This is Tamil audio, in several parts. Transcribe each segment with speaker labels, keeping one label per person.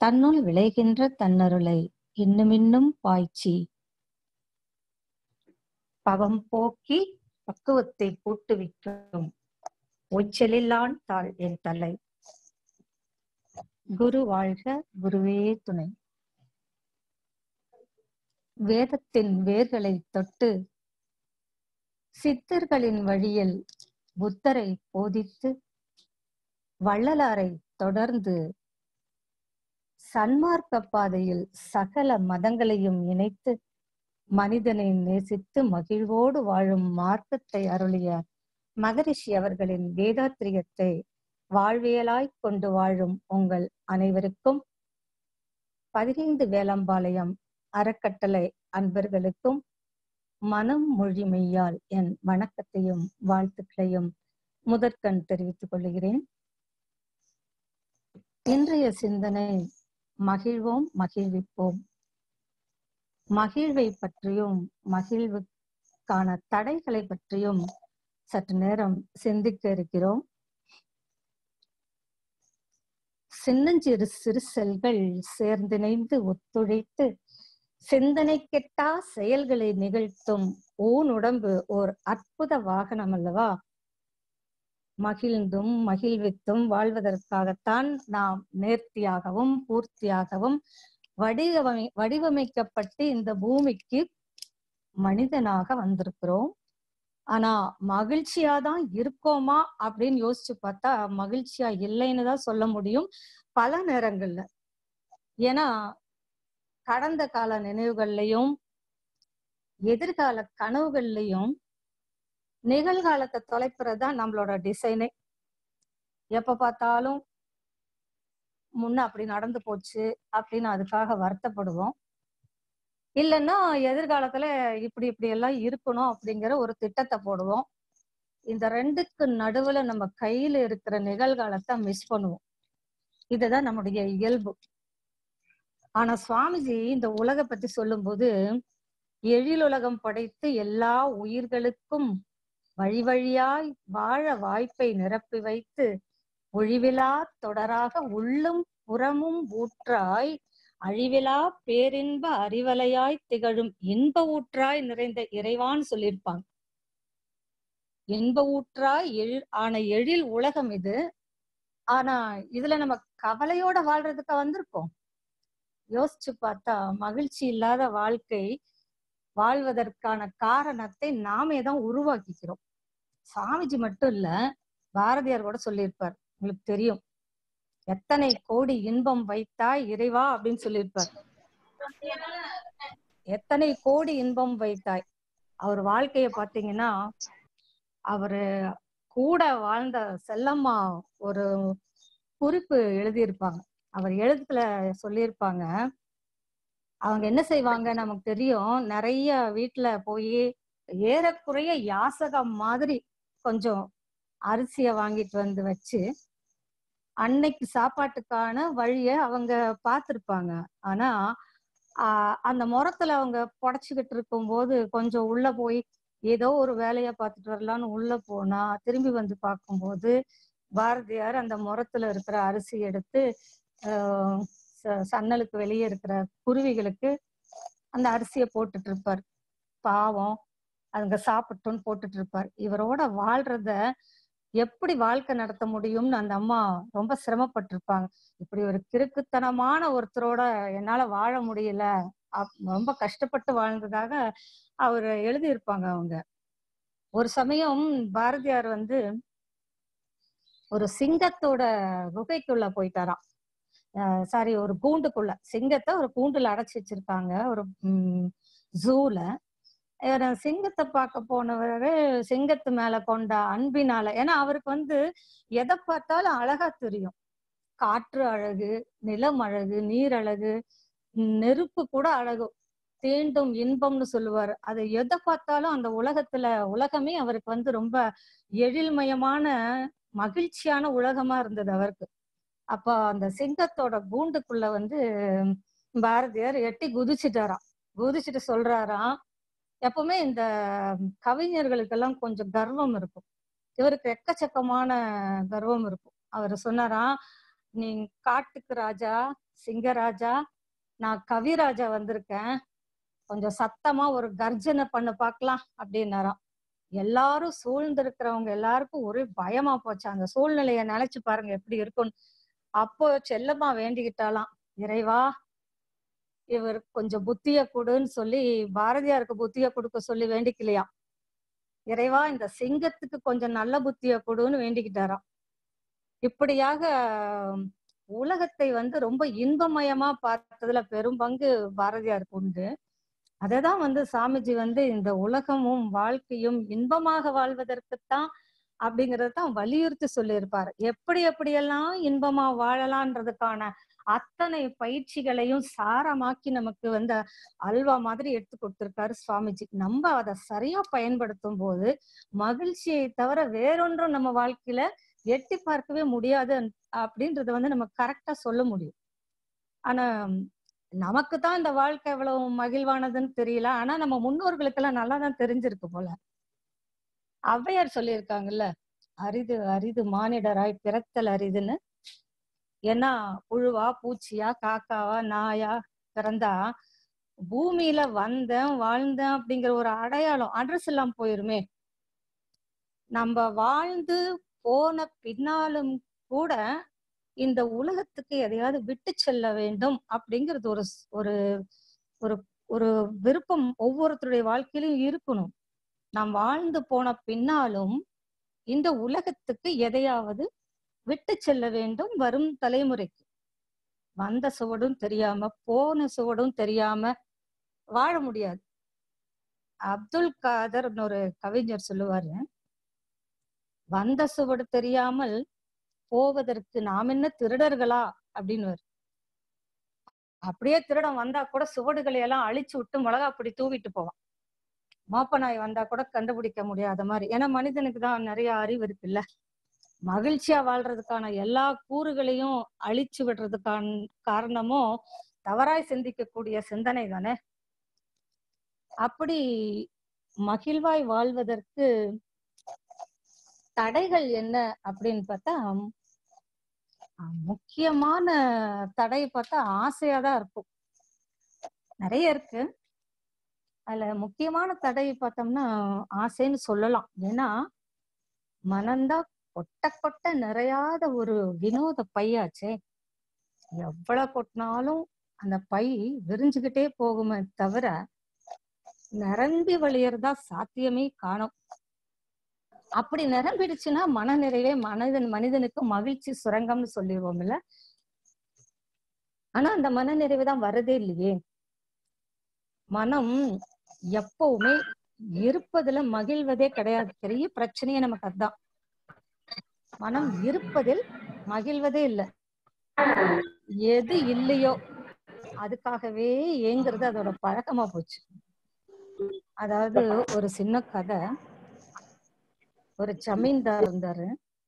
Speaker 1: தன்னுள் விளைகின்ற தன்னருளை இன்னுமின்னும் பாய்ச்சி பவம் போக்கி பக்குவத்தை கூட்டுவிக்கும் ஒய்ச்சலில்லான் தாள் என் தலை குரு வாழ்க குருவே துணை வேதத்தின் வேர்களை தொட்டு சித்தர்களின் வழியில் புத்தரை போதித்து வள்ளலாரை தொடர்ந்து சன்மார்க்க பாதையில் சகல மதங்களையும் இணைத்து மனிதனை நேசித்து மகிழ்வோடு வாழும் மார்க்கத்தை அருளிய மகரிஷி அவர்களின் வேதாத்திரியத்தை வாழ்வியலாய் கொண்டு வாழும் உங்கள் அனைவருக்கும் பதினைந்து வேலம்பாளையம் அறக்கட்டளை அன்பர்களுக்கும் மனம் மொழிமையால் என் வணக்கத்தையும் வாழ்த்துக்களையும் முதற்கண் தெரிவித்துக் கொள்கிறேன் இன்றைய சிந்தனை மகிழ்வோம் மகிழ்விப்போம் மகிழ்வை பற்றியும் மகிழ்வுக்கான தடைகளை பற்றியும் சற்று நேரம் சிந்திக்க இருக்கிறோம் சின்னஞ்சிறு சிறு செல்கள் சேர்ந்திணைந்து ஒத்துழைத்து சிந்தனை கெட்டா செயல்களை நிகழ்த்தும் ஊன் உடம்பு ஓர் அற்புத வாகனம் அல்லவா மகிழ்ந்தும் மகிழ்வித்தும் வாழ்வதற்காகத்தான் நாம் நேர்த்தியாகவும் பூர்த்தியாகவும் வடிவமை வடிவமைக்கப்பட்டு இந்த பூமிக்கு மனிதனாக வந்திருக்கிறோம் ஆனா மகிழ்ச்சியா தான் இருக்கோமா அப்படின்னு யோசிச்சு பார்த்தா மகிழ்ச்சியா இல்லைன்னு தான் சொல்ல முடியும் பல நேரங்கள்ல ஏன்னா கடந்த கால நினைவுகள்லையும் எதிர்கால கனவுகள்லையும் நிகழ்காலத்தை தொலைப்புறதா நம்மளோட டிசைனே எப்ப பார்த்தாலும் முன்ன அப்படி நடந்து போச்சு அப்படின்னு அதுக்காக வருத்தப்படுவோம் இல்லைன்னா எதிர்காலத்துல இப்படி இப்படி எல்லாம் இருக்கணும் அப்படிங்கிற ஒரு திட்டத்தை போடுவோம் இந்த ரெண்டுக்கு நடுவுல நம்ம கையில இருக்கிற நிகழ்காலத்தை மிஸ் பண்ணுவோம் இதுதான் நம்முடைய இயல்பு ஆனா சுவாமிஜி இந்த உலக பத்தி சொல்லும்போது எழிலுலகம் படைத்து எல்லா உயிர்களுக்கும் வழி வழியாய் வாழ வாய்ப்பை நிரப்பி வைத்து ஒழிவிலா தொடராக உள்ளும் புறமும் ஊற்றாய் அழிவிலா பேரின்ப அறிவலையாய் திகழும் இன்ப ஊற்றாய் நிறைந்த இறைவான் சொல்லியிருப்பாங்க இன்ப ஊற்றாய் எழ் ஆன எழில் உலகம் இது ஆனா இதுல நம்ம கவலையோட வாழ்றதுக்கு வந்திருக்கோம் யோசிச்சு பார்த்தா மகிழ்ச்சி இல்லாத வாழ்க்கை வாழ்வதற்கான காரணத்தை நாமே தான் உருவாக்கிக்கிறோம் சாமிஜி மட்டும் இல்ல பாரதியார் கூட சொல்லியிருப்பார் உங்களுக்கு தெரியும் எத்தனை கோடி இன்பம் வைத்தாய் இறைவா அப்படின்னு சொல்லியிருப்பார் எத்தனை கோடி இன்பம் வைத்தாய் அவர் வாழ்க்கைய பாத்தீங்கன்னா அவரு கூட வாழ்ந்த செல்லம்மா ஒரு குறிப்பு எழுதியிருப்பாங்க அவர் எழுத்துல சொல்லியிருப்பாங்க அவங்க என்ன செய்வாங்க நமக்கு தெரியும் நிறைய வீட்டுல போய் ஏறக்குறைய யாசகம் மாதிரி கொஞ்சம் அரிசிய வாங்கிட்டு வந்து வச்சு அன்னைக்கு சாப்பாட்டுக்கான வழிய அவங்க பார்த்திருப்பாங்க ஆனா ஆஹ் அந்த முறத்துல அவங்க புடச்சுக்கிட்டு இருக்கும் போது கொஞ்சம் உள்ள போய் ஏதோ ஒரு வேலைய பார்த்துட்டு வரலான்னு உள்ள போனா திரும்பி வந்து பார்க்கும்போது பாரதியார் அந்த முறத்துல இருக்கிற அரிசி எடுத்து ஆஹ் சன்னலுக்கு வெளியே இருக்கிற குருவிகளுக்கு அந்த அரிசியை போட்டுட்டு இருப்பார் பாவம் அதுங்க சாப்பிட்டோன்னு போட்டுட்டு இருப்பார் இவரோட வாழ்றத எப்படி வாழ்க்கை நடத்த முடியும்னு அந்த அம்மா ரொம்ப சிரமப்பட்டிருப்பாங்க இப்படி ஒரு கிறுக்குத்தனமான ஒருத்தரோட என்னால வாழ முடியல ரொம்ப கஷ்டப்பட்டு வாழ்ந்ததாக அவர் எழுதியிருப்பாங்க அவங்க ஒரு சமயம் பாரதியார் வந்து ஒரு சிங்கத்தோட குகைக்குள்ள போயிட்டாராம் சாரி ஒரு கூண்டுக்குள்ள சிங்கத்தை ஒரு கூண்டுல அடைச்சி வச்சிருக்காங்க ஒரு ஜூல சிங்கத்தை பார்க்க போனவரு சிங்கத்து மேல கொண்ட அன்பினால ஏன்னா அவருக்கு வந்து எதை பார்த்தாலும் அழகா தெரியும் காற்று அழகு நிலம் அழகு நீர் அழகு நெருப்பு கூட அழகு தீண்டும் இன்பம்னு சொல்லுவார் அதை எதை பார்த்தாலும் அந்த உலகத்துல உலகமே அவருக்கு வந்து ரொம்ப எழில்மயமான மகிழ்ச்சியான உலகமா இருந்தது அவருக்கு அப்ப அந்த சிங்கத்தோட கூண்டுக்குள்ள வந்து பாரதியார் எட்டி குதிச்சுட்டாராம் குதிச்சுட்டு சொல்றாராம் எப்பவுமே இந்த கவிஞர்களுக்கெல்லாம் கொஞ்சம் கர்வம் இருக்கும் இவருக்கு எக்கச்சக்கமான கர்வம் இருக்கும் அவர் சொன்னாராம் நீ காட்டுக்கு ராஜா சிங்கராஜா நான் கவிராஜா வந்திருக்கேன் கொஞ்சம் சத்தமா ஒரு கர்ஜனை பண்ண பார்க்கலாம் அப்படின்னாராம் எல்லாரும் சூழ்ந்து இருக்கிறவங்க எல்லாருக்கும் ஒரே பயமா போச்சு அந்த சூழ்நிலைய நினைச்சு பாருங்க எப்படி இருக்கும்னு அப்போ செல்லம்மா வேண்டிக்கிட்டாலாம் இறைவா இவர் கொஞ்சம் புத்திய கொடுன்னு சொல்லி பாரதியாருக்கு புத்திய கொடுக்க சொல்லி வேண்டிக்கலையா இறைவா இந்த சிங்கத்துக்கு கொஞ்சம் நல்ல புத்திய கொடுன்னு வேண்டிக்கிட்டாராம் இப்படியாக உலகத்தை வந்து ரொம்ப இன்பமயமா பார்த்ததுல பெரும் பங்கு பாரதியாருக்கு உண்டு அததான் வந்து சாமிஜி வந்து இந்த உலகமும் வாழ்க்கையும் இன்பமாக வாழ்வதற்குத்தான் அப்படிங்கறத தான் வலியுறுத்தி சொல்லியிருப்பாரு எப்படி எப்படியெல்லாம் இன்பமா வாழலான்றதுக்கான அத்தனை பயிற்சிகளையும் சாரமாக்கி நமக்கு வந்து அல்வா மாதிரி எடுத்து கொடுத்திருக்காரு சுவாமிஜி நம்ம அதை சரியா பயன்படுத்தும் போது மகிழ்ச்சியை தவிர வேறொன்றும் நம்ம வாழ்க்கையில எட்டி பார்க்கவே முடியாது அப்படின்றத வந்து நம்ம கரெக்டா சொல்ல முடியும் ஆனா நமக்கு தான் இந்த வாழ்க்கை எவ்வளவு மகிழ்வானதுன்னு தெரியல ஆனா நம்ம முன்னோர்களுக்கெல்லாம் நல்லா தான் தெரிஞ்சிருக்கு போல ஔவையார் சொல்லியிருக்காங்கல்ல அரிது அரிது மானிடராய் பிறத்தல் அரிதுன்னு ஏன்னா புழுவா பூச்சியா காக்காவா நாயா பிறந்தா பூமியில வந்தேன் வாழ்ந்தேன் அப்படிங்கிற ஒரு அடையாளம் அட்ரஸ் எல்லாம் போயிருமே நம்ம வாழ்ந்து போன பின்னாலும் கூட இந்த உலகத்துக்கு எதையாவது விட்டு செல்ல வேண்டும் அப்படிங்கிறது ஒரு ஒரு ஒரு ஒரு விருப்பம் ஒவ்வொருத்தருடைய வாழ்க்கையிலும் இருக்கணும் நாம் வாழ்ந்து போன பின்னாலும் இந்த உலகத்துக்கு எதையாவது விட்டு செல்ல வேண்டும் வரும் தலைமுறைக்கு வந்த சுவடும் தெரியாம போன சுவடும் தெரியாம வாழ முடியாது அப்துல் காதர் ஒரு கவிஞர் சொல்லுவாரு வந்த சுவடு தெரியாமல் போவதற்கு நாம் என்ன திருடர்களா அப்படின்னு அப்படியே திருடன் வந்தா கூட சுவடுகளை எல்லாம் அழிச்சு விட்டு மிளகா பொடி தூவிட்டு போவான் மாப்பநாய் வந்தா கூட கண்டுபிடிக்க முடியாத மாதிரி ஏன்னா மனிதனுக்கு தான் நிறைய அறிவு இருக்குல்ல மகிழ்ச்சியா வாழ்றதுக்கான எல்லா கூறுகளையும் அழிச்சு விடுறதுக்கான காரணமும் தவறாய் சிந்திக்கக்கூடிய சிந்தனை தானே அப்படி மகிழ்வாய் வாழ்வதற்கு தடைகள் என்ன அப்படின்னு பார்த்தா முக்கியமான தடை பார்த்தா ஆசையா தான் இருக்கும் நிறைய இருக்கு அதுல முக்கியமான தடை பார்த்தோம்னா ஆசைன்னு சொல்லலாம் ஏன்னா மனம்தான் கொட்ட கொட்ட நிறையாத ஒரு வினோத பையாச்சே எவ்வளவு கொட்டினாலும் அந்த பை விரிஞ்சுக்கிட்டே போகுமே தவிர நிரம்பி வழியறதா சாத்தியமே காணும் அப்படி நிரம்பிடுச்சுன்னா மனநிறைவே மனிதன் மனிதனுக்கு மகிழ்ச்சி சுரங்கம்னு சொல்லிடுவோம் இல்ல ஆனா அந்த மனநிறைவு தான் வரதே இல்லையே மனம் எப்பவுமே இருப்பதுல மகிழ்வதே கிடையாது பெரிய பிரச்சனையே நமக்கு அதுதான் மனம் இருப்பதில் மகிழ்வதே இல்லை எது இல்லையோ அதுக்காகவே ஏங்குறது அதோட பழக்கமா போச்சு அதாவது ஒரு சின்ன கதை ஒரு ஜமீன்தார் இருந்தாரு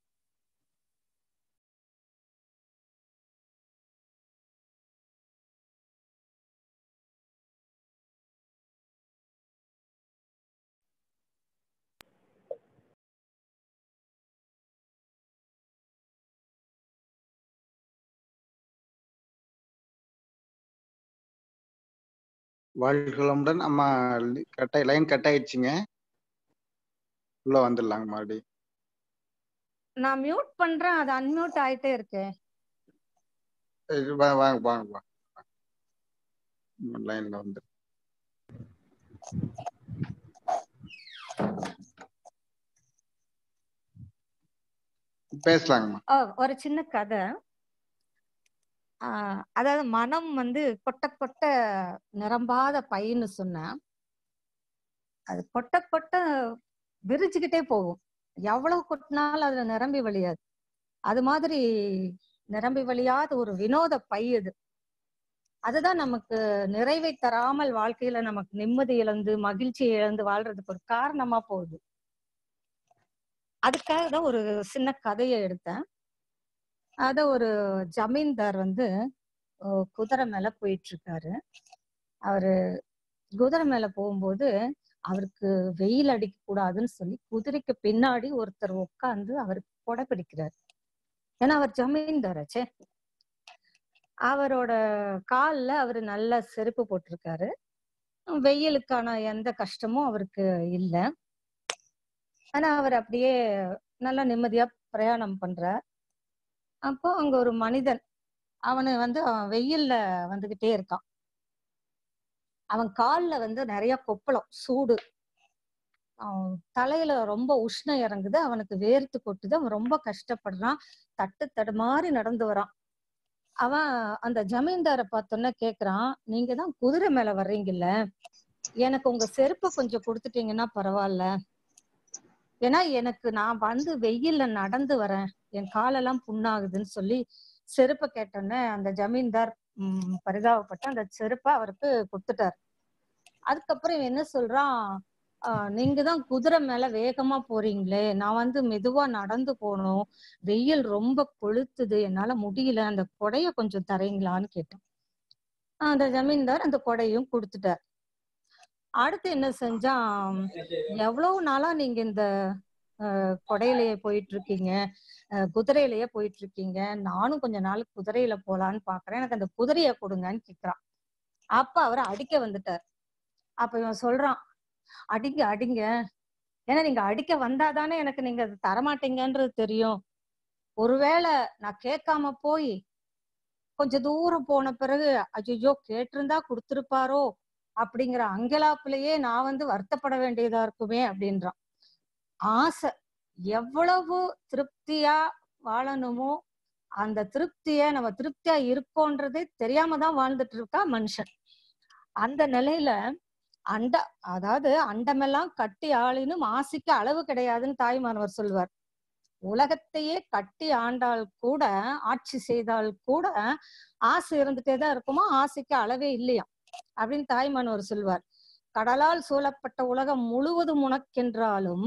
Speaker 2: வாழ்களமுடன் அம்மா கட்டாய் லைன் கட் ஆயிடுச்சுங்க உள்ள வந்துடலாங்க மறுபடி
Speaker 1: நான் மியூட் பண்றேன் அது அன்மியூட் ஆயிட்டே இருக்கு
Speaker 2: வாங்க வாங்க வாங்க லைன்ல வந்து பேசலாங்கம்மா
Speaker 1: ஒரு சின்ன கதை ஆஹ் அதாவது மனம் வந்து கொட்ட கொட்ட நிரம்பாத பையன்னு சொன்னேன் அது கொட்ட கொட்ட விரிச்சுக்கிட்டே போகும் எவ்வளவு கொட்டினாலும் அதுல நிரம்பி வழியாது அது மாதிரி நிரம்பி வழியாத ஒரு வினோத பை அது அதுதான் நமக்கு நிறைவை தராமல் வாழ்க்கையில நமக்கு நிம்மதி இழந்து மகிழ்ச்சி இழந்து வாழ்றதுக்கு ஒரு காரணமா போகுது அதுக்காக தான் ஒரு சின்ன கதையை எடுத்தேன் அத ஒரு ஜமீன்தார் வந்து குதிரை மேல போயிட்டு இருக்காரு அவரு குதிரை மேல போகும்போது அவருக்கு வெயில் அடிக்க கூடாதுன்னு சொல்லி குதிரைக்கு பின்னாடி ஒருத்தர் உட்காந்து அவருக்கு கொடை பிடிக்கிறாரு ஏன்னா அவர் ஜமீன்தாராச்சே அவரோட கால்ல அவரு நல்ல செருப்பு போட்டிருக்காரு வெயிலுக்கான எந்த கஷ்டமும் அவருக்கு இல்ல ஆனா அவர் அப்படியே நல்லா நிம்மதியா பிரயாணம் பண்றார் அப்போ அங்க ஒரு மனிதன் அவனு வந்து அவன் வெயில்ல வந்துகிட்டே இருக்கான் அவன் கால்ல வந்து நிறைய கொப்பளம் சூடு அவன் தலையில ரொம்ப உஷ்ணம் இறங்குது அவனுக்கு வேர்த்து கொட்டுது அவன் ரொம்ப கஷ்டப்படுறான் தட்டு தடுமாறி நடந்து வரான் அவன் அந்த ஜமீன்தாரை பார்த்தோன்னே கேக்குறான் நீங்க தான் குதிரை மேல வர்றீங்கல்ல எனக்கு உங்க செருப்பை கொஞ்சம் கொடுத்துட்டீங்கன்னா பரவாயில்ல ஏன்னா எனக்கு நான் வந்து வெயில்ல நடந்து வரேன் என் காலெல்லாம் புண்ணாகுதுன்னு சொல்லி செருப்பை கேட்டோன்னே அந்த ஜமீன்தார் உம் பரிதாபப்பட்டு அந்த செருப்பை அவருக்கு கொடுத்துட்டாரு அதுக்கப்புறம் இவன் என்ன சொல்றான் ஆஹ் நீங்க தான் குதிரை மேல வேகமா போறீங்களே நான் வந்து மெதுவா நடந்து போகணும் வெயில் ரொம்ப கொளுத்துது என்னால முடியல அந்த கொடைய கொஞ்சம் தரீங்களான்னு கேட்டேன் அந்த ஜமீன்தார் அந்த கொடையும் கொடுத்துட்டார் அடுத்து என்ன செஞ்சான் எவ்வளவு நாளா நீங்க இந்த அஹ், கொடையிலேயே போயிட்டு இருக்கீங்க அஹ், குதிரையிலேயே போயிட்டு இருக்கீங்க நானும் கொஞ்ச நாள் குதிரையில போலான்னு பாக்குறேன் எனக்கு அந்த குதிரைய கொடுங்கன்னு கேக்குறான் அப்ப அவர் அடிக்க வந்துட்டார் அப்ப இவன் சொல்றான் அடிங்க அடிங்க ஏன்னா நீங்க அடிக்க வந்தாதானே எனக்கு நீங்க அது தரமாட்டீங்கன்றது தெரியும் ஒருவேளை நான் கேட்காம போய் கொஞ்ச தூரம் போன பிறகு ஐயோ கேட்டிருந்தா கொடுத்திருப்பாரோ அப்படிங்கிற அங்கலாப்புலயே நான் வந்து வருத்தப்பட வேண்டியதா இருக்குமே அப்படின்றான் ஆசை எவ்வளவு திருப்தியா வாழணுமோ அந்த திருப்திய நம்ம திருப்தியா இருக்கோன்றதே தெரியாம தான் வாழ்ந்துட்டு இருக்கா மனுஷன் அந்த நிலையில அண்ட அதாவது அண்டமெல்லாம் கட்டி ஆளினும் ஆசைக்கு அளவு கிடையாதுன்னு தாய்மானவர் சொல்வார் உலகத்தையே கட்டி ஆண்டால் கூட ஆட்சி செய்தால் கூட ஆசை இருந்துட்டே தான் இருக்குமா ஆசைக்கு அளவே இல்லையா அப்படின்னு தாய்மானவர் சொல்வார் கடலால் சூழப்பட்ட உலகம் முழுவதும் உனக்கென்றாலும்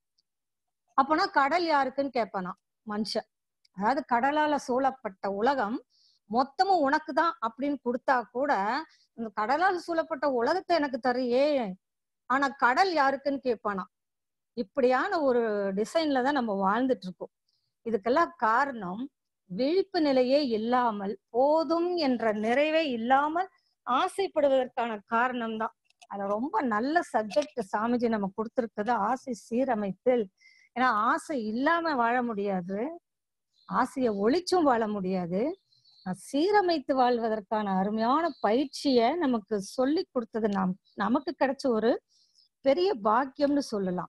Speaker 1: அப்பனா கடல் யாருக்குன்னு கேட்பானா மனுஷன் அதாவது கடலால சூழப்பட்ட உலகம் மொத்தமும் உனக்கு தான் அப்படின்னு கொடுத்தா கூட இந்த கடலால் சூழப்பட்ட உலகத்தை எனக்கு தரியே ஆனா கடல் யாருக்குன்னு கேட்பானா இப்படியான ஒரு டிசைன்ல தான் நம்ம வாழ்ந்துட்டு இருக்கோம் இதுக்கெல்லாம் காரணம் விழிப்பு நிலையே இல்லாமல் போதும் என்ற நிறைவே இல்லாமல் ஆசைப்படுவதற்கான காரணம் தான் அது ரொம்ப நல்ல சப்ஜெக்ட் சாமிஜி நம்ம கொடுத்திருக்கிறது ஆசை சீரமைத்தல் ஏன்னா ஆசை இல்லாம வாழ முடியாது ஆசையை ஒழிச்சும் வாழ முடியாது அஹ் சீரமைத்து வாழ்வதற்கான அருமையான பயிற்சியை நமக்கு சொல்லி கொடுத்தது நாம் நமக்கு கிடைச்ச ஒரு பெரிய பாக்கியம்னு சொல்லலாம்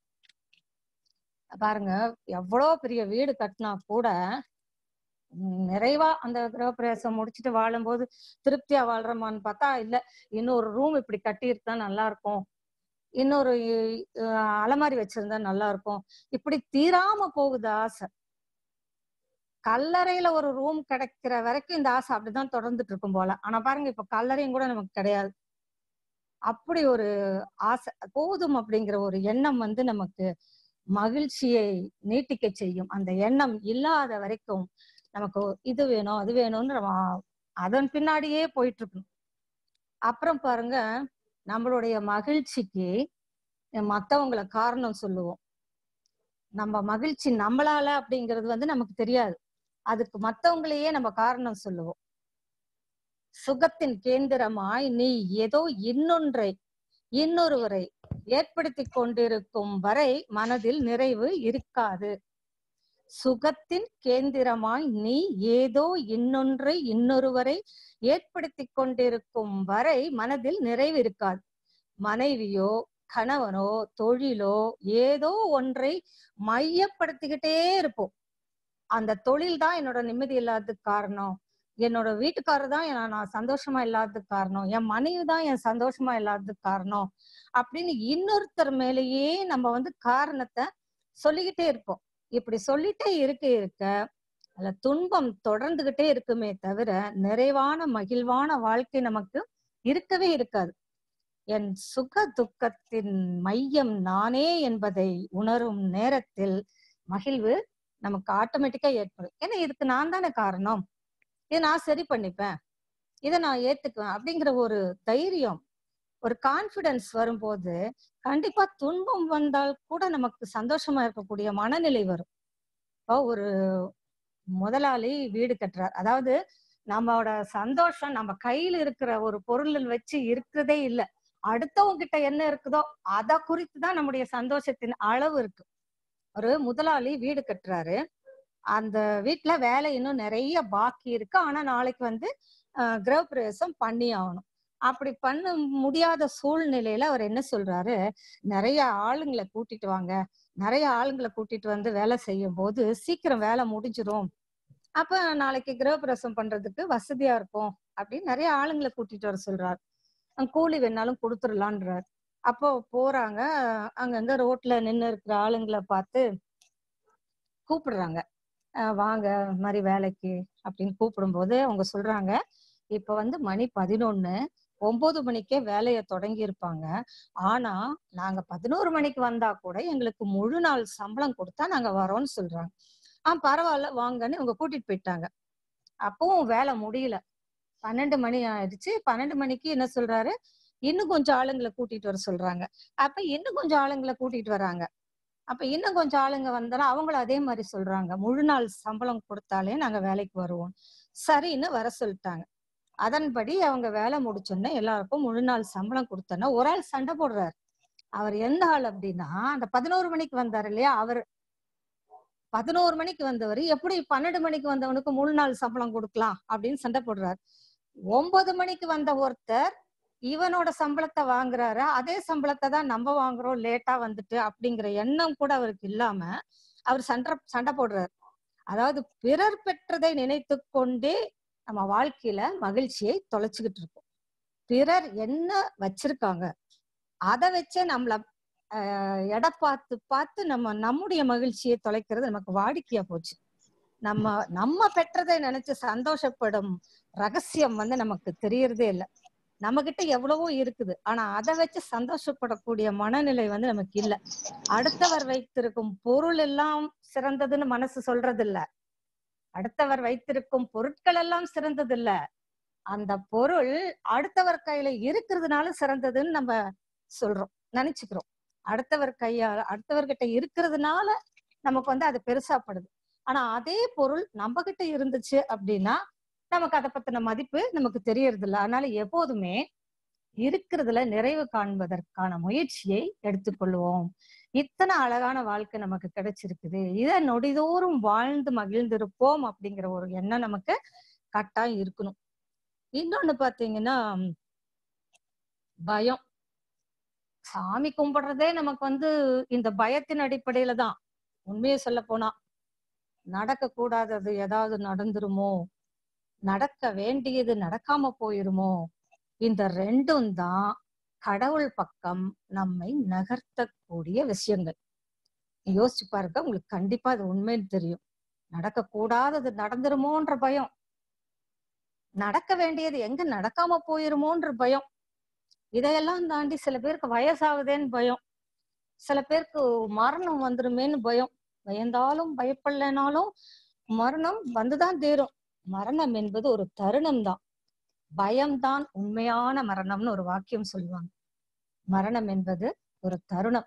Speaker 1: பாருங்க எவ்வளோ பெரிய வீடு கட்டினா கூட உம் நிறைவா அந்த கிரகப்பிரவேசம் முடிச்சுட்டு வாழும்போது திருப்தியா வாழ்றோமான்னு பார்த்தா இல்ல இன்னொரு ரூம் இப்படி கட்டியிருந்தா நல்லா இருக்கும் இன்னொரு அஹ், அலமாரி வச்சிருந்தா நல்லா இருக்கும் இப்படி தீராம போகுது ஆசை கல்லறையில ஒரு ரூம் கிடைக்கிற வரைக்கும் இந்த ஆசை அப்படிதான் தொடர்ந்துட்டு இருக்கும் போல ஆனா பாருங்க இப்ப கல்லறையும் கூட நமக்கு கிடையாது அப்படி ஒரு ஆசை போதும் அப்படிங்கிற ஒரு எண்ணம் வந்து நமக்கு மகிழ்ச்சியை நீட்டிக்க செய்யும் அந்த எண்ணம் இல்லாத வரைக்கும் நமக்கு இது வேணும் அது வேணும்னு நம்ம அதன் பின்னாடியே போயிட்டு இருக்கணும் அப்புறம் பாருங்க நம்மளுடைய மகிழ்ச்சிக்கு மத்தவங்களை காரணம் சொல்லுவோம் நம்ம மகிழ்ச்சி நம்மளால அப்படிங்கிறது வந்து நமக்கு தெரியாது அதுக்கு மத்தவங்களையே நம்ம காரணம் சொல்லுவோம் சுகத்தின் கேந்திரமாய் நீ ஏதோ இன்னொன்றை இன்னொருவரை ஏற்படுத்தி கொண்டிருக்கும் வரை மனதில் நிறைவு இருக்காது சுகத்தின் கேந்திரமாய் நீ ஏதோ இன்னொன்றை இன்னொருவரை ஏற்படுத்தி கொண்டிருக்கும் வரை மனதில் நிறைவு இருக்காது மனைவியோ கணவனோ தொழிலோ ஏதோ ஒன்றை மையப்படுத்திக்கிட்டே இருப்போம் அந்த தொழில் தான் என்னோட நிம்மதி இல்லாததுக்கு காரணம் என்னோட வீட்டுக்காரர் தான் என்ன- நான் சந்தோஷமா இல்லாததுக்கு காரணம் என் மனைவி தான் என் சந்தோஷமா இல்லாததுக்கு காரணம் அப்படின்னு இன்னொருத்தர் மேலேயே நம்ம வந்து காரணத்தை சொல்லிக்கிட்டே இருப்போம் இப்படி சொல்லிட்டே இருக்க இருக்க அதுல துன்பம் தொடர்ந்துகிட்டே இருக்குமே தவிர நிறைவான மகிழ்வான வாழ்க்கை நமக்கு இருக்கவே இருக்காது என் சுக துக்கத்தின் மையம் நானே என்பதை உணரும் நேரத்தில் மகிழ்வு நமக்கு ஆட்டோமேட்டிக்கா ஏற்படும் ஏன்னா இதுக்கு நான் தானே காரணம் இதை நான் சரி பண்ணிப்பேன் இதை நான் ஏத்துக்குவேன் அப்படிங்கிற ஒரு தைரியம் ஒரு கான்பிடன்ஸ் வரும்போது கண்டிப்பா துன்பம் வந்தால் கூட நமக்கு சந்தோஷமா இருக்கக்கூடிய மனநிலை வரும் இப்போ ஒரு முதலாளி வீடு கட்டுறார் அதாவது நம்மளோட சந்தோஷம் நம்ம கையில இருக்கிற ஒரு பொருள் வச்சு இருக்கிறதே இல்ல அடுத்தவங்க கிட்ட என்ன இருக்குதோ அத குறித்து தான் நம்முடைய சந்தோஷத்தின் அளவு இருக்கு ஒரு முதலாளி வீடு கட்டுறாரு அந்த வீட்டுல வேலை இன்னும் நிறைய பாக்கி இருக்கு ஆனா நாளைக்கு வந்து அஹ், கிரகப்பிரவேசம் பண்ணி ஆகணும் அப்படி பண்ண முடியாத சூழ்நிலையில அவர் என்ன சொல்றாரு நிறைய ஆளுங்களை கூட்டிட்டு வாங்க நிறைய ஆளுங்களை கூட்டிட்டு வந்து வேலை செய்யும் போது சீக்கிரம் வேலை முடிஞ்சிரும் அப்ப நாளைக்கு கிரகப்பிரவேசம் பண்றதுக்கு வசதியா இருக்கும் அப்படின்னு நிறைய ஆளுங்களை கூட்டிட்டு வர சொல்றாரு அஹ் கூலி வேணாலும் கொடுத்துடலான்றாரு அப்போ போறாங்க அங்கங்க ரோட்ல நின்னு இருக்கிற ஆளுங்களை பார்த்து கூப்பிடுறாங்க அஹ் வாங்க இந்த மாதிரி வேலைக்கு அப்படின்னு கூப்பிடும்போது அவங்க சொல்றாங்க இப்ப வந்து மணி பதினொன்னு ஒன்பது மணிக்கே வேலையை தொடங்கி இருப்பாங்க ஆனா நாங்க பதினோரு மணிக்கு வந்தா கூட எங்களுக்கு முழு நாள் சம்பளம் கொடுத்தா நாங்க வரோம்னு சொல்றாங்க ஆஹ் பரவாயில்ல வாங்கன்னு இவங்க கூட்டிட்டு போயிட்டாங்க அப்பவும் வேலை முடியல பன்னெண்டு மணி ஆயிடுச்சு பன்னெண்டு மணிக்கு என்ன சொல்றாரு இன்னும் கொஞ்சம் ஆளுங்களை கூட்டிட்டு வர சொல்றாங்க அப்ப இன்னும் கொஞ்சம் ஆளுங்களை கூட்டிட்டு வராங்க அப்ப இன்னும் கொஞ்சம் ஆளுங்க வந்தாலும் அவங்களும் அதே மாதிரி சொல்றாங்க முழு நாள் சம்பளம் கொடுத்தாலே நாங்க வேலைக்கு வருவோம் சரின்னு வர சொல்லிட்டாங்க அதன்படி அவங்க வேலை முடிச்சோன்னே எல்லாருக்கும் முழு நாள் சம்பளம் கொடுத்தோன்னா ஒரு ஆள் சண்டை போடுறாரு அவர் எந்த ஆள் அப்படின்னா அந்த பதினோரு மணிக்கு வந்தாரு இல்லையா அவர் பதினோரு மணிக்கு வந்தவர் எப்படி பன்னெண்டு மணிக்கு வந்தவனுக்கு முழு நாள் சம்பளம் கொடுக்கலாம் அப்படின்னு சண்டை போடுறாரு ஒன்பது மணிக்கு வந்த ஒருத்தர் இவனோட சம்பளத்தை வாங்குறாரு அதே சம்பளத்தை தான் நம்ம வாங்குறோம் லேட்டா வந்துட்டு அப்படிங்கிற எண்ணம் கூட அவருக்கு இல்லாம அவர் சண்டை சண்டை போடுறாரு அதாவது பிறர் பெற்றதை நினைத்து கொண்டே நம்ம வாழ்க்கையில மகிழ்ச்சியை தொலைச்சுக்கிட்டு இருக்கோம் பிறர் என்ன வச்சிருக்காங்க அதை வச்சே நம்மள ஆஹ் எடை பார்த்து பார்த்து நம்ம நம்முடைய மகிழ்ச்சியை தொலைக்கிறது நமக்கு வாடிக்கையா போச்சு நம்ம நம்ம பெற்றதை நினைச்சு சந்தோஷப்படும் ரகசியம் வந்து நமக்கு தெரியறதே இல்லை நம்ம கிட்ட எவ்வளவோ இருக்குது ஆனா அதை வச்சு சந்தோஷப்படக்கூடிய மனநிலை வந்து நமக்கு இல்ல அடுத்தவர் வைத்திருக்கும் பொருள் எல்லாம் சிறந்ததுன்னு மனசு சொல்றது இல்ல அடுத்தவர் வைத்திருக்கும் பொருட்கள் எல்லாம் சிறந்தது இல்ல அந்த பொருள் அடுத்தவர் கையில இருக்கிறதுனால சிறந்ததுன்னு நம்ம சொல்றோம் நினைச்சுக்கிறோம் அடுத்தவர் கையால அடுத்தவர்கிட்ட இருக்கிறதுனால நமக்கு வந்து அது பெருசாப்படுது ஆனா அதே பொருள் நம்ம கிட்ட இருந்துச்சு அப்படின்னா நமக்கு அதை பத்தின மதிப்பு நமக்கு தெரியறது இல்ல அதனால எப்போதுமே இருக்கிறதுல நிறைவு காண்பதற்கான முயற்சியை எடுத்துக்கொள்வோம் இத்தனை அழகான வாழ்க்கை நமக்கு கிடைச்சிருக்குது இத நொடிதோறும் வாழ்ந்து மகிழ்ந்திருப்போம் அப்படிங்கிற ஒரு எண்ணம் நமக்கு கட்டாயம் இருக்கணும் இன்னொன்னு பாத்தீங்கன்னா பயம் சாமி கும்பிடுறதே நமக்கு வந்து இந்த பயத்தின் அடிப்படையில தான் உண்மையை சொல்ல போனா நடக்க கூடாதது ஏதாவது நடந்துருமோ நடக்க வேண்டியது நடக்காம போயிருமோ இந்த ரெண்டும் தான் கடவுள் பக்கம் நம்மை நகர்த்தக்கூடிய விஷயங்கள் யோசிச்சு பாருங்க உங்களுக்கு கண்டிப்பா அது உண்மைன்னு தெரியும் நடக்க கூடாதது நடந்துருமோன்ற பயம் நடக்க வேண்டியது எங்க நடக்காம போயிருமோன்ற பயம் இதையெல்லாம் தாண்டி சில பேருக்கு வயசாகுதேன்னு பயம் சில பேருக்கு மரணம் வந்துருமேன்னு பயம் பயந்தாலும் பயப்படலைனாலும் மரணம் வந்துதான் தீரும் மரணம் என்பது ஒரு தருணம் தான் பயம்தான் உண்மையான மரணம்னு ஒரு வாக்கியம் சொல்லுவாங்க மரணம் என்பது ஒரு தருணம்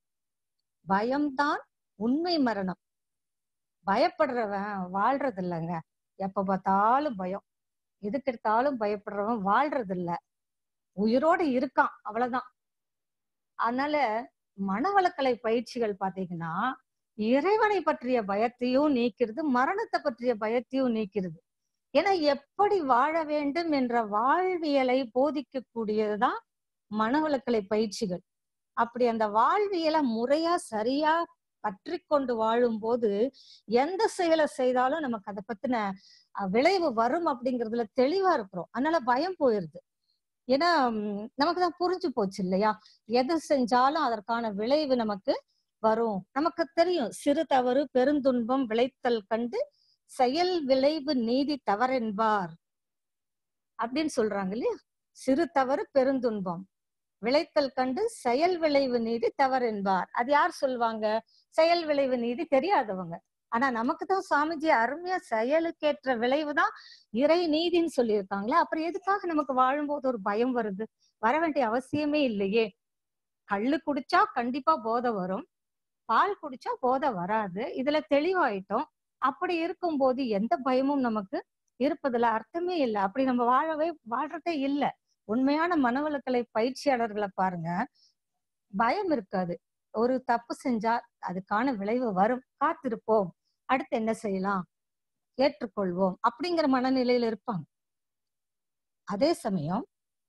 Speaker 1: பயம்தான் உண்மை மரணம் பயப்படுறவன் வாழ்றது இல்லைங்க எப்ப பார்த்தாலும் பயம் எதுக்கு எடுத்தாலும் பயப்படுறவன் வாழ்றது இல்ல உயிரோட இருக்கான் அவ்வளவுதான் அதனால மனவளக்கலை பயிற்சிகள் பாத்தீங்கன்னா இறைவனை பற்றிய பயத்தையும் நீக்கிறது மரணத்தை பற்றிய பயத்தையும் நீக்கிறது ஏன்னா எப்படி வாழ வேண்டும் என்ற வாழ்வியலை போதிக்கக்கூடியதுதான் மனவளக்கலை பயிற்சிகள் அப்படி அந்த வாழ்வியலை முறையா சரியா பற்றி கொண்டு வாழும் போது எந்த செயலை செய்தாலும் நமக்கு அதை பத்தின அஹ், விளைவு வரும் அப்படிங்கறதுல தெளிவா இருக்கிறோம் அதனால பயம் போயிருது ஏன்னா ம், நமக்கு தான் புரிஞ்சு போச்சு இல்லையா எது செஞ்சாலும் அதற்கான விளைவு நமக்கு வரும் நமக்கு தெரியும் சிறு தவறு பெருந்துன்பம் விளைத்தல் கண்டு செயல் விளைவு நீதி தவறென்பார் அப்படின்னு சொல்றாங்க இல்லையா சிறு தவறு பெருந்துன்பம் விளைத்தல் கண்டு செயல் விளைவு நீதி தவறென்பார் அது யார் சொல்லுவாங்க செயல் விளைவு நீதி தெரியாதவங்க ஆனா நமக்கு தான் சாமிஜி அருமையா செயலுக்கேற்ற விளைவு தான் இறை நீதின்னு சொல்லியிருக்காங்களே அப்புறம் எதுக்காக நமக்கு வாழும்போது ஒரு பயம் வருது வர வேண்டிய அவசியமே இல்லையே கள்ளு குடிச்சா கண்டிப்பா போதை வரும் பால் குடிச்சா போதை வராது இதுல தெளிவாயிட்டோம் அப்படி இருக்கும்போது எந்த பயமும் நமக்கு இருப்பதுல அர்த்தமே இல்லை அப்படி நம்ம வாழவே வாழ்றதே இல்லை உண்மையான மனவளக்கலை பயிற்சியாளர்களை பாருங்க பயம் இருக்காது ஒரு தப்பு செஞ்சா அதுக்கான விளைவு வரும் காத்திருப்போம் அடுத்து என்ன செய்யலாம் ஏற்றுக்கொள்வோம் அப்படிங்கிற மனநிலையில இருப்பாங்க அதே சமயம்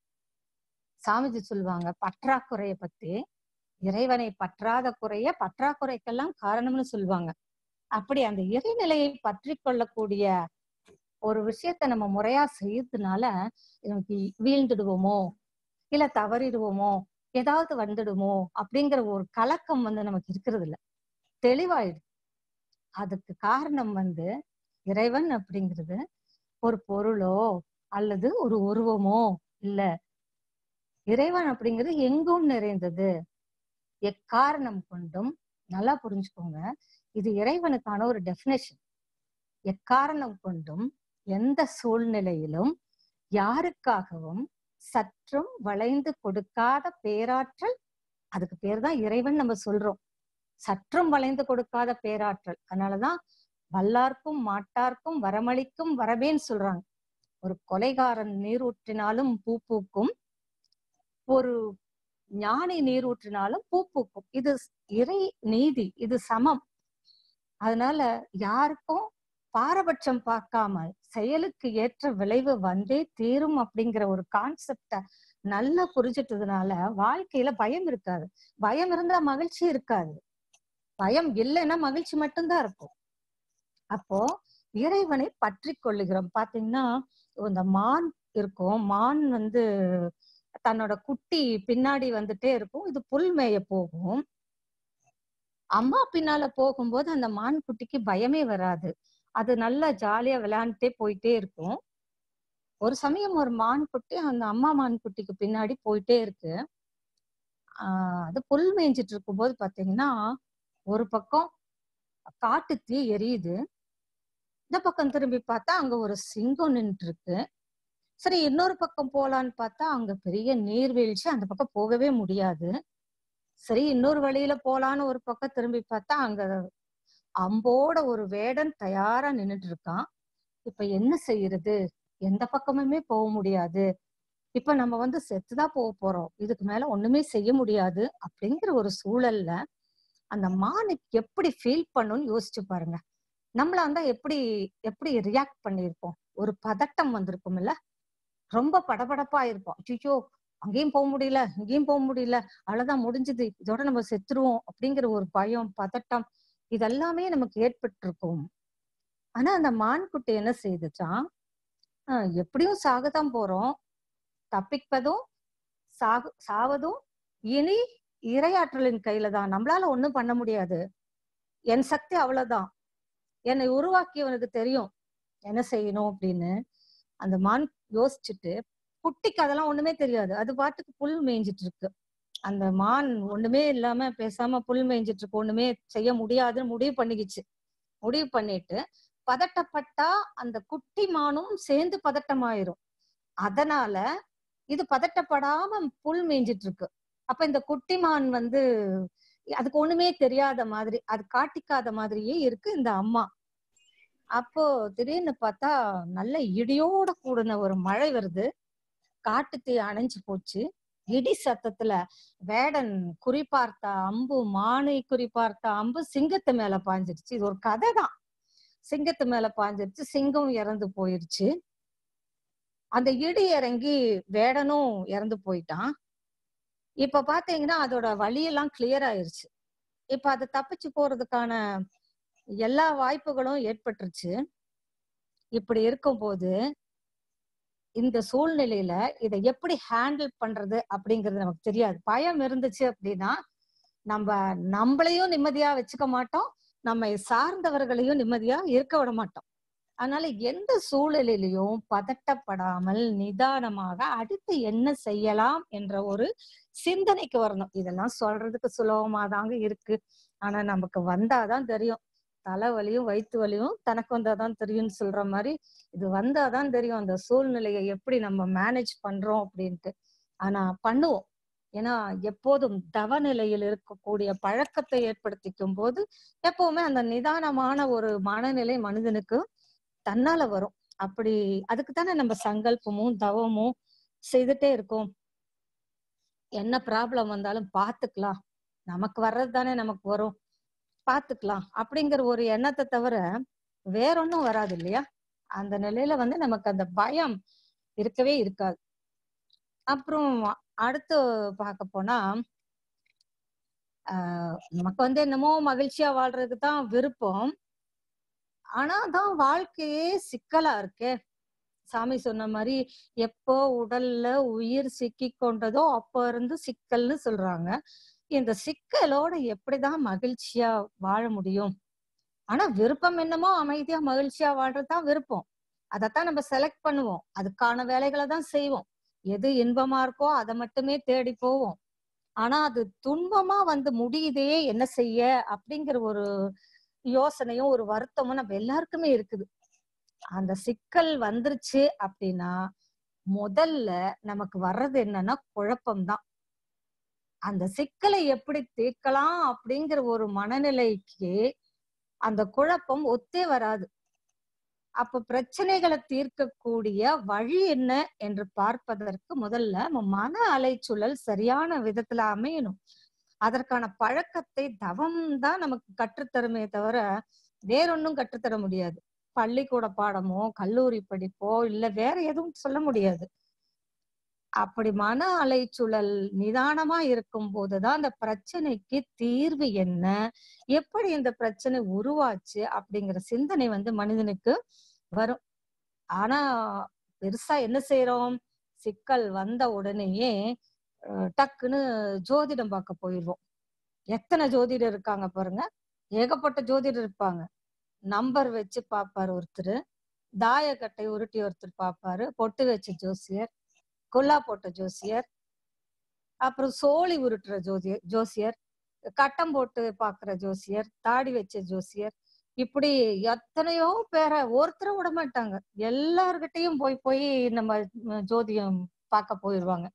Speaker 1: சாமிஜி சொல்லுவாங்க பற்றாக்குறைய பத்தி இறைவனை பற்றாத குறைய பற்றாக்குறைக்கெல்லாம் காரணம்னு சொல்லுவாங்க அப்படி அந்த இறைநிலையை பற்றி கொள்ளக்கூடிய ஒரு விஷயத்த நம்ம முறையா செய்யறதுனால நமக்கு வீழ்ந்துடுவோமோ இல்ல தவறிடுவோமோ ஏதாவது வந்துடுமோ அப்படிங்கிற ஒரு கலக்கம் வந்து நமக்கு இருக்கிறது இல்ல தெளிவாயிடும் அதுக்கு காரணம் வந்து இறைவன் அப்படிங்கிறது ஒரு பொருளோ அல்லது ஒரு உருவமோ இல்ல இறைவன் அப்படிங்கிறது எங்கும் நிறைந்தது எக்காரணம் கொண்டும் நல்லா புரிஞ்சுக்கோங்க இது இறைவனுக்கான ஒரு டெபினேஷன் எக்காரணம் கொண்டும் எந்த சூழ்நிலையிலும் யாருக்காகவும் சற்றும் வளைந்து கொடுக்காத பேராற்றல் அதுக்கு பேர் தான் இறைவன் நம்ம சொல்றோம் சற்றும் வளைந்து கொடுக்காத பேராற்றல் அதனாலதான் வல்லார்க்கும் மாட்டார்க்கும் வரமளிக்கும் வரவேன்னு சொல்றாங்க ஒரு கொலைகாரன் நீர் ஊற்றினாலும் பூ பூக்கும் ஒரு ஞானி நீர் ஊற்றினாலும் பூ பூக்கும் இது இறை நீதி இது சமம் அதனால யாருக்கும் பாரபட்சம் பார்க்காமல் செயலுக்கு ஏற்ற விளைவு வந்தே தீரும் அப்படிங்கிற ஒரு கான்செப்ட நல்லா புரிஞ்சிட்டதுனால வாழ்க்கையில பயம் இருக்காது பயம் இருந்தா மகிழ்ச்சி இருக்காது பயம் இல்லைன்னா மகிழ்ச்சி மட்டும்தான் இருக்கும் அப்போ இறைவனை பற்றி கொள்ளுகிறோம் பாத்தீங்கன்னா இந்த மான் இருக்கும் மான் வந்து தன்னோட குட்டி பின்னாடி வந்துட்டே இருக்கும் இது புல் மேய போகும் அம்மா பின்னால போகும்போது அந்த மான் குட்டிக்கு பயமே வராது அது நல்லா ஜாலியா விளையாண்டுட்டே போயிட்டே இருக்கும் ஒரு சமயம் ஒரு மான் குட்டி அந்த அம்மா மான் குட்டிக்கு பின்னாடி போயிட்டே இருக்கு ஆஹ் அது புல் மேய்ஞ்சிட்டு இருக்கும்போது பாத்தீங்கன்னா ஒரு பக்கம் காட்டு தீ எரியுது இந்த பக்கம் திரும்பி பார்த்தா அங்க ஒரு சிங்கம் நின்று இருக்கு சரி இன்னொரு பக்கம் போலான்னு பார்த்தா அங்க பெரிய நீர்வீழ்ச்சி அந்த பக்கம் போகவே முடியாது சரி இன்னொரு வழியில போலான்னு ஒரு பக்கம் திரும்பி பார்த்தா அங்க அம்போட ஒரு வேடன் தயாரா நின்னுட்டு இருக்கான் இப்ப என்ன செய்யறது எந்த பக்கமுமே போக முடியாது இப்ப நம்ம வந்து செத்துதான் போக போறோம் இதுக்கு மேல ஒண்ணுமே செய்ய முடியாது அப்படிங்கிற ஒரு சூழல்ல அந்த மானுக்கு எப்படி ஃபீல் பண்ணும்னு யோசிச்சு பாருங்க நம்மளா இருந்தா எப்படி எப்படி ரியாக்ட் பண்ணியிருப்போம் ஒரு பதட்டம் வந்திருக்கும் இல்ல ரொம்ப படபடப்பா இருப்போம் ஐயோ அங்கேயும் போக முடியல இங்கேயும் போக முடியல அவ்வளவுதான் முடிஞ்சது இதோட நம்ம செத்துருவோம் அப்படிங்கிற ஒரு பயம் பதட்டம் இதெல்லாமே நமக்கு ஏற்பட்டிருக்கும் ஆனா அந்த மான்குட்டி என்ன செய்துச்சான் ஆஹ் எப்படியும் சாகத்தான் போறோம் தப்பிப்பதும் சாகு சாவதும் இனி இரையாற்றலின் கையில தான் நம்மளால ஒண்ணும் பண்ண முடியாது என் சக்தி அவ்வளவுதான் என்னை உருவாக்கியவனுக்கு தெரியும் என்ன செய்யணும் அப்படின்னு அந்த மான் யோசிச்சுட்டு குட்டிக்கு அதெல்லாம் ஒண்ணுமே தெரியாது அது பாட்டுக்கு புல் மேய்ஞ்சிட்டு இருக்கு அந்த மான் ஒண்ணுமே இல்லாம பேசாம புல் மேய்ஞ்சிட்டு இருக்கு ஒண்ணுமே செய்ய முடியாதுன்னு முடிவு பண்ணிக்கிச்சு முடிவு பண்ணிட்டு பதட்டப்பட்டா அந்த குட்டி மானும் சேர்ந்து பதட்டமாயிரும் அதனால இது பதட்டப்படாம புல் மேய்ஞ்சிட்டு இருக்கு அப்ப இந்த குட்டி மான் வந்து அதுக்கு ஒண்ணுமே தெரியாத மாதிரி அது காட்டிக்காத மாதிரியே இருக்கு இந்த அம்மா அப்போ திடீர்னு பார்த்தா நல்ல இடியோட கூடின ஒரு மழை வருது காட்டுத்தீ அணைஞ்சு போச்சு இடி சத்தத்துல வேடன் குறிப்பார்த்த அம்பு மானை குறிப்பார்த்த அம்பு சிங்கத்து மேல பாஞ்சிருச்சு இது ஒரு கதை தான் சிங்கத்து மேல பாஞ்சிருச்சு சிங்கம் இறந்து போயிருச்சு அந்த இடி இறங்கி வேடனும் இறந்து போயிட்டான் இப்ப பாத்தீங்கன்னா அதோட வழியெல்லாம் கிளியர் ஆயிருச்சு இப்ப அது தப்பிச்சு போறதுக்கான எல்லா வாய்ப்புகளும் ஏற்பட்டுருச்சு இப்படி இருக்கும்போது இந்த சூழ்நிலையில இதை எப்படி ஹேண்டில் பண்றது அப்படிங்கிறது நமக்கு தெரியாது பயம் இருந்துச்சு அப்படின்னா நம்ம நம்மளையும் நிம்மதியா வச்சுக்க மாட்டோம் நம்மை சார்ந்தவர்களையும் நிம்மதியா இருக்க விட மாட்டோம் அதனால எந்த சூழலிலையும் பதட்டப்படாமல் நிதானமாக அடுத்து என்ன செய்யலாம் என்ற ஒரு சிந்தனைக்கு வரணும் இதெல்லாம் சொல்றதுக்கு சுலபமா தாங்க இருக்கு ஆனா நமக்கு வந்தாதான் தெரியும் தலைவலியும் வயிற்று வலியும் தனக்கு வந்தாதான் தெரியும்னு சொல்ற மாதிரி இது வந்தாதான் தெரியும் அந்த சூழ்நிலையை எப்படி நம்ம மேனேஜ் பண்றோம் அப்படின்ட்டு ஆனா பண்ணுவோம் ஏன்னா எப்போதும் தவ நிலையில் இருக்கக்கூடிய பழக்கத்தை ஏற்படுத்திக்கும் போது எப்பவுமே அந்த நிதானமான ஒரு மனநிலை மனிதனுக்கு தன்னால வரும் அப்படி அதுக்கு தானே நம்ம சங்கல்பமும் தவமும் செய்துட்டே இருக்கோம் என்ன ப்ராப்ளம் வந்தாலும் பார்த்துக்கலாம் நமக்கு வர்றது தானே நமக்கு வரும் பார்த்துக்கலாம் அப்படிங்கிற ஒரு எண்ணத்தை தவிர வேற ஒன்றும் வராது இல்லையா அந்த நிலையில வந்து நமக்கு அந்த பயம் இருக்கவே இருக்காது அப்புறம் அடுத்து பார்க்க போனா ஆஹ் நமக்கு வந்து என்னமோ மகிழ்ச்சியா வாழ்றதுக்கு தான் விருப்பம் ஆனா தான் வாழ்க்கையே சிக்கலா இருக்கே சாமி சொன்ன மாதிரி எப்போ உடல்ல உயிர் சிக்கி கொண்டதோ அப்போ இருந்து சிக்கல்னு சொல்றாங்க இந்த சிக்கலோட எப்படிதான் மகிழ்ச்சியா வாழ முடியும் ஆனா விருப்பம் என்னமோ அமைதியா மகிழ்ச்சியா வாழ்றதுதான் விருப்பம் அதைத்தான் நம்ம செலக்ட் பண்ணுவோம் அதுக்கான வேலைகளை தான் செய்வோம் எது இன்பமா இருக்கோ அதை மட்டுமே தேடி போவோம் ஆனா அது துன்பமா வந்து முடியுதே என்ன செய்ய அப்படிங்கிற ஒரு யோசனையும் ஒரு வருத்தமும் நம்ம எல்லாருக்குமே இருக்குது அந்த சிக்கல் வந்துருச்சு அப்படின்னா முதல்ல நமக்கு வர்றது என்னன்னா குழப்பம்தான் அந்த சிக்கலை எப்படி தீர்க்கலாம் அப்படிங்கிற ஒரு மனநிலைக்கு அந்த குழப்பம் ஒத்தே வராது அப்ப பிரச்சனைகளை தீர்க்கக்கூடிய வழி என்ன என்று பார்ப்பதற்கு முதல்ல நம்ம மன அலைச்சூழல் சரியான விதத்துல அமையணும் அதற்கான பழக்கத்தை தவம் தான் நமக்கு கற்றுத்தருமே தவிர வேறொன்னும் கற்றுத்தர முடியாது பள்ளிக்கூட பாடமோ கல்லூரி படிப்போ இல்ல வேற எதுவும் சொல்ல முடியாது அப்படி மன அலைச்சூழல் நிதானமா இருக்கும் போதுதான் அந்த பிரச்சனைக்கு தீர்வு என்ன எப்படி இந்த பிரச்சனை உருவாச்சு அப்படிங்கிற சிந்தனை வந்து மனிதனுக்கு வரும் ஆனா பெருசா என்ன செய்யறோம் சிக்கல் வந்த உடனேயே டக்குன்னு ஜோதிடம் பார்க்க போயிடுவோம் எத்தனை ஜோதிடர் இருக்காங்க பாருங்க ஏகப்பட்ட ஜோதிடர் இருப்பாங்க நம்பர் வச்சு பாப்பாரு ஒருத்தர் தாயக்கட்டை உருட்டி ஒருத்தர் பாப்பாரு பொட்டு வச்ச ஜோசியர் கொல்லா போட்ட ஜோசியர் அப்புறம் சோழி உருட்டுற ஜோதியர் ஜோசியர் கட்டம் போட்டு பாக்குற ஜோசியர் தாடி வச்ச ஜோசியர் இப்படி எத்தனையோ பேரை ஒருத்தரை விட மாட்டாங்க எல்லார்கிட்டையும் போய் போய் நம்ம ஜோதியம் பார்க்க போயிடுவாங்க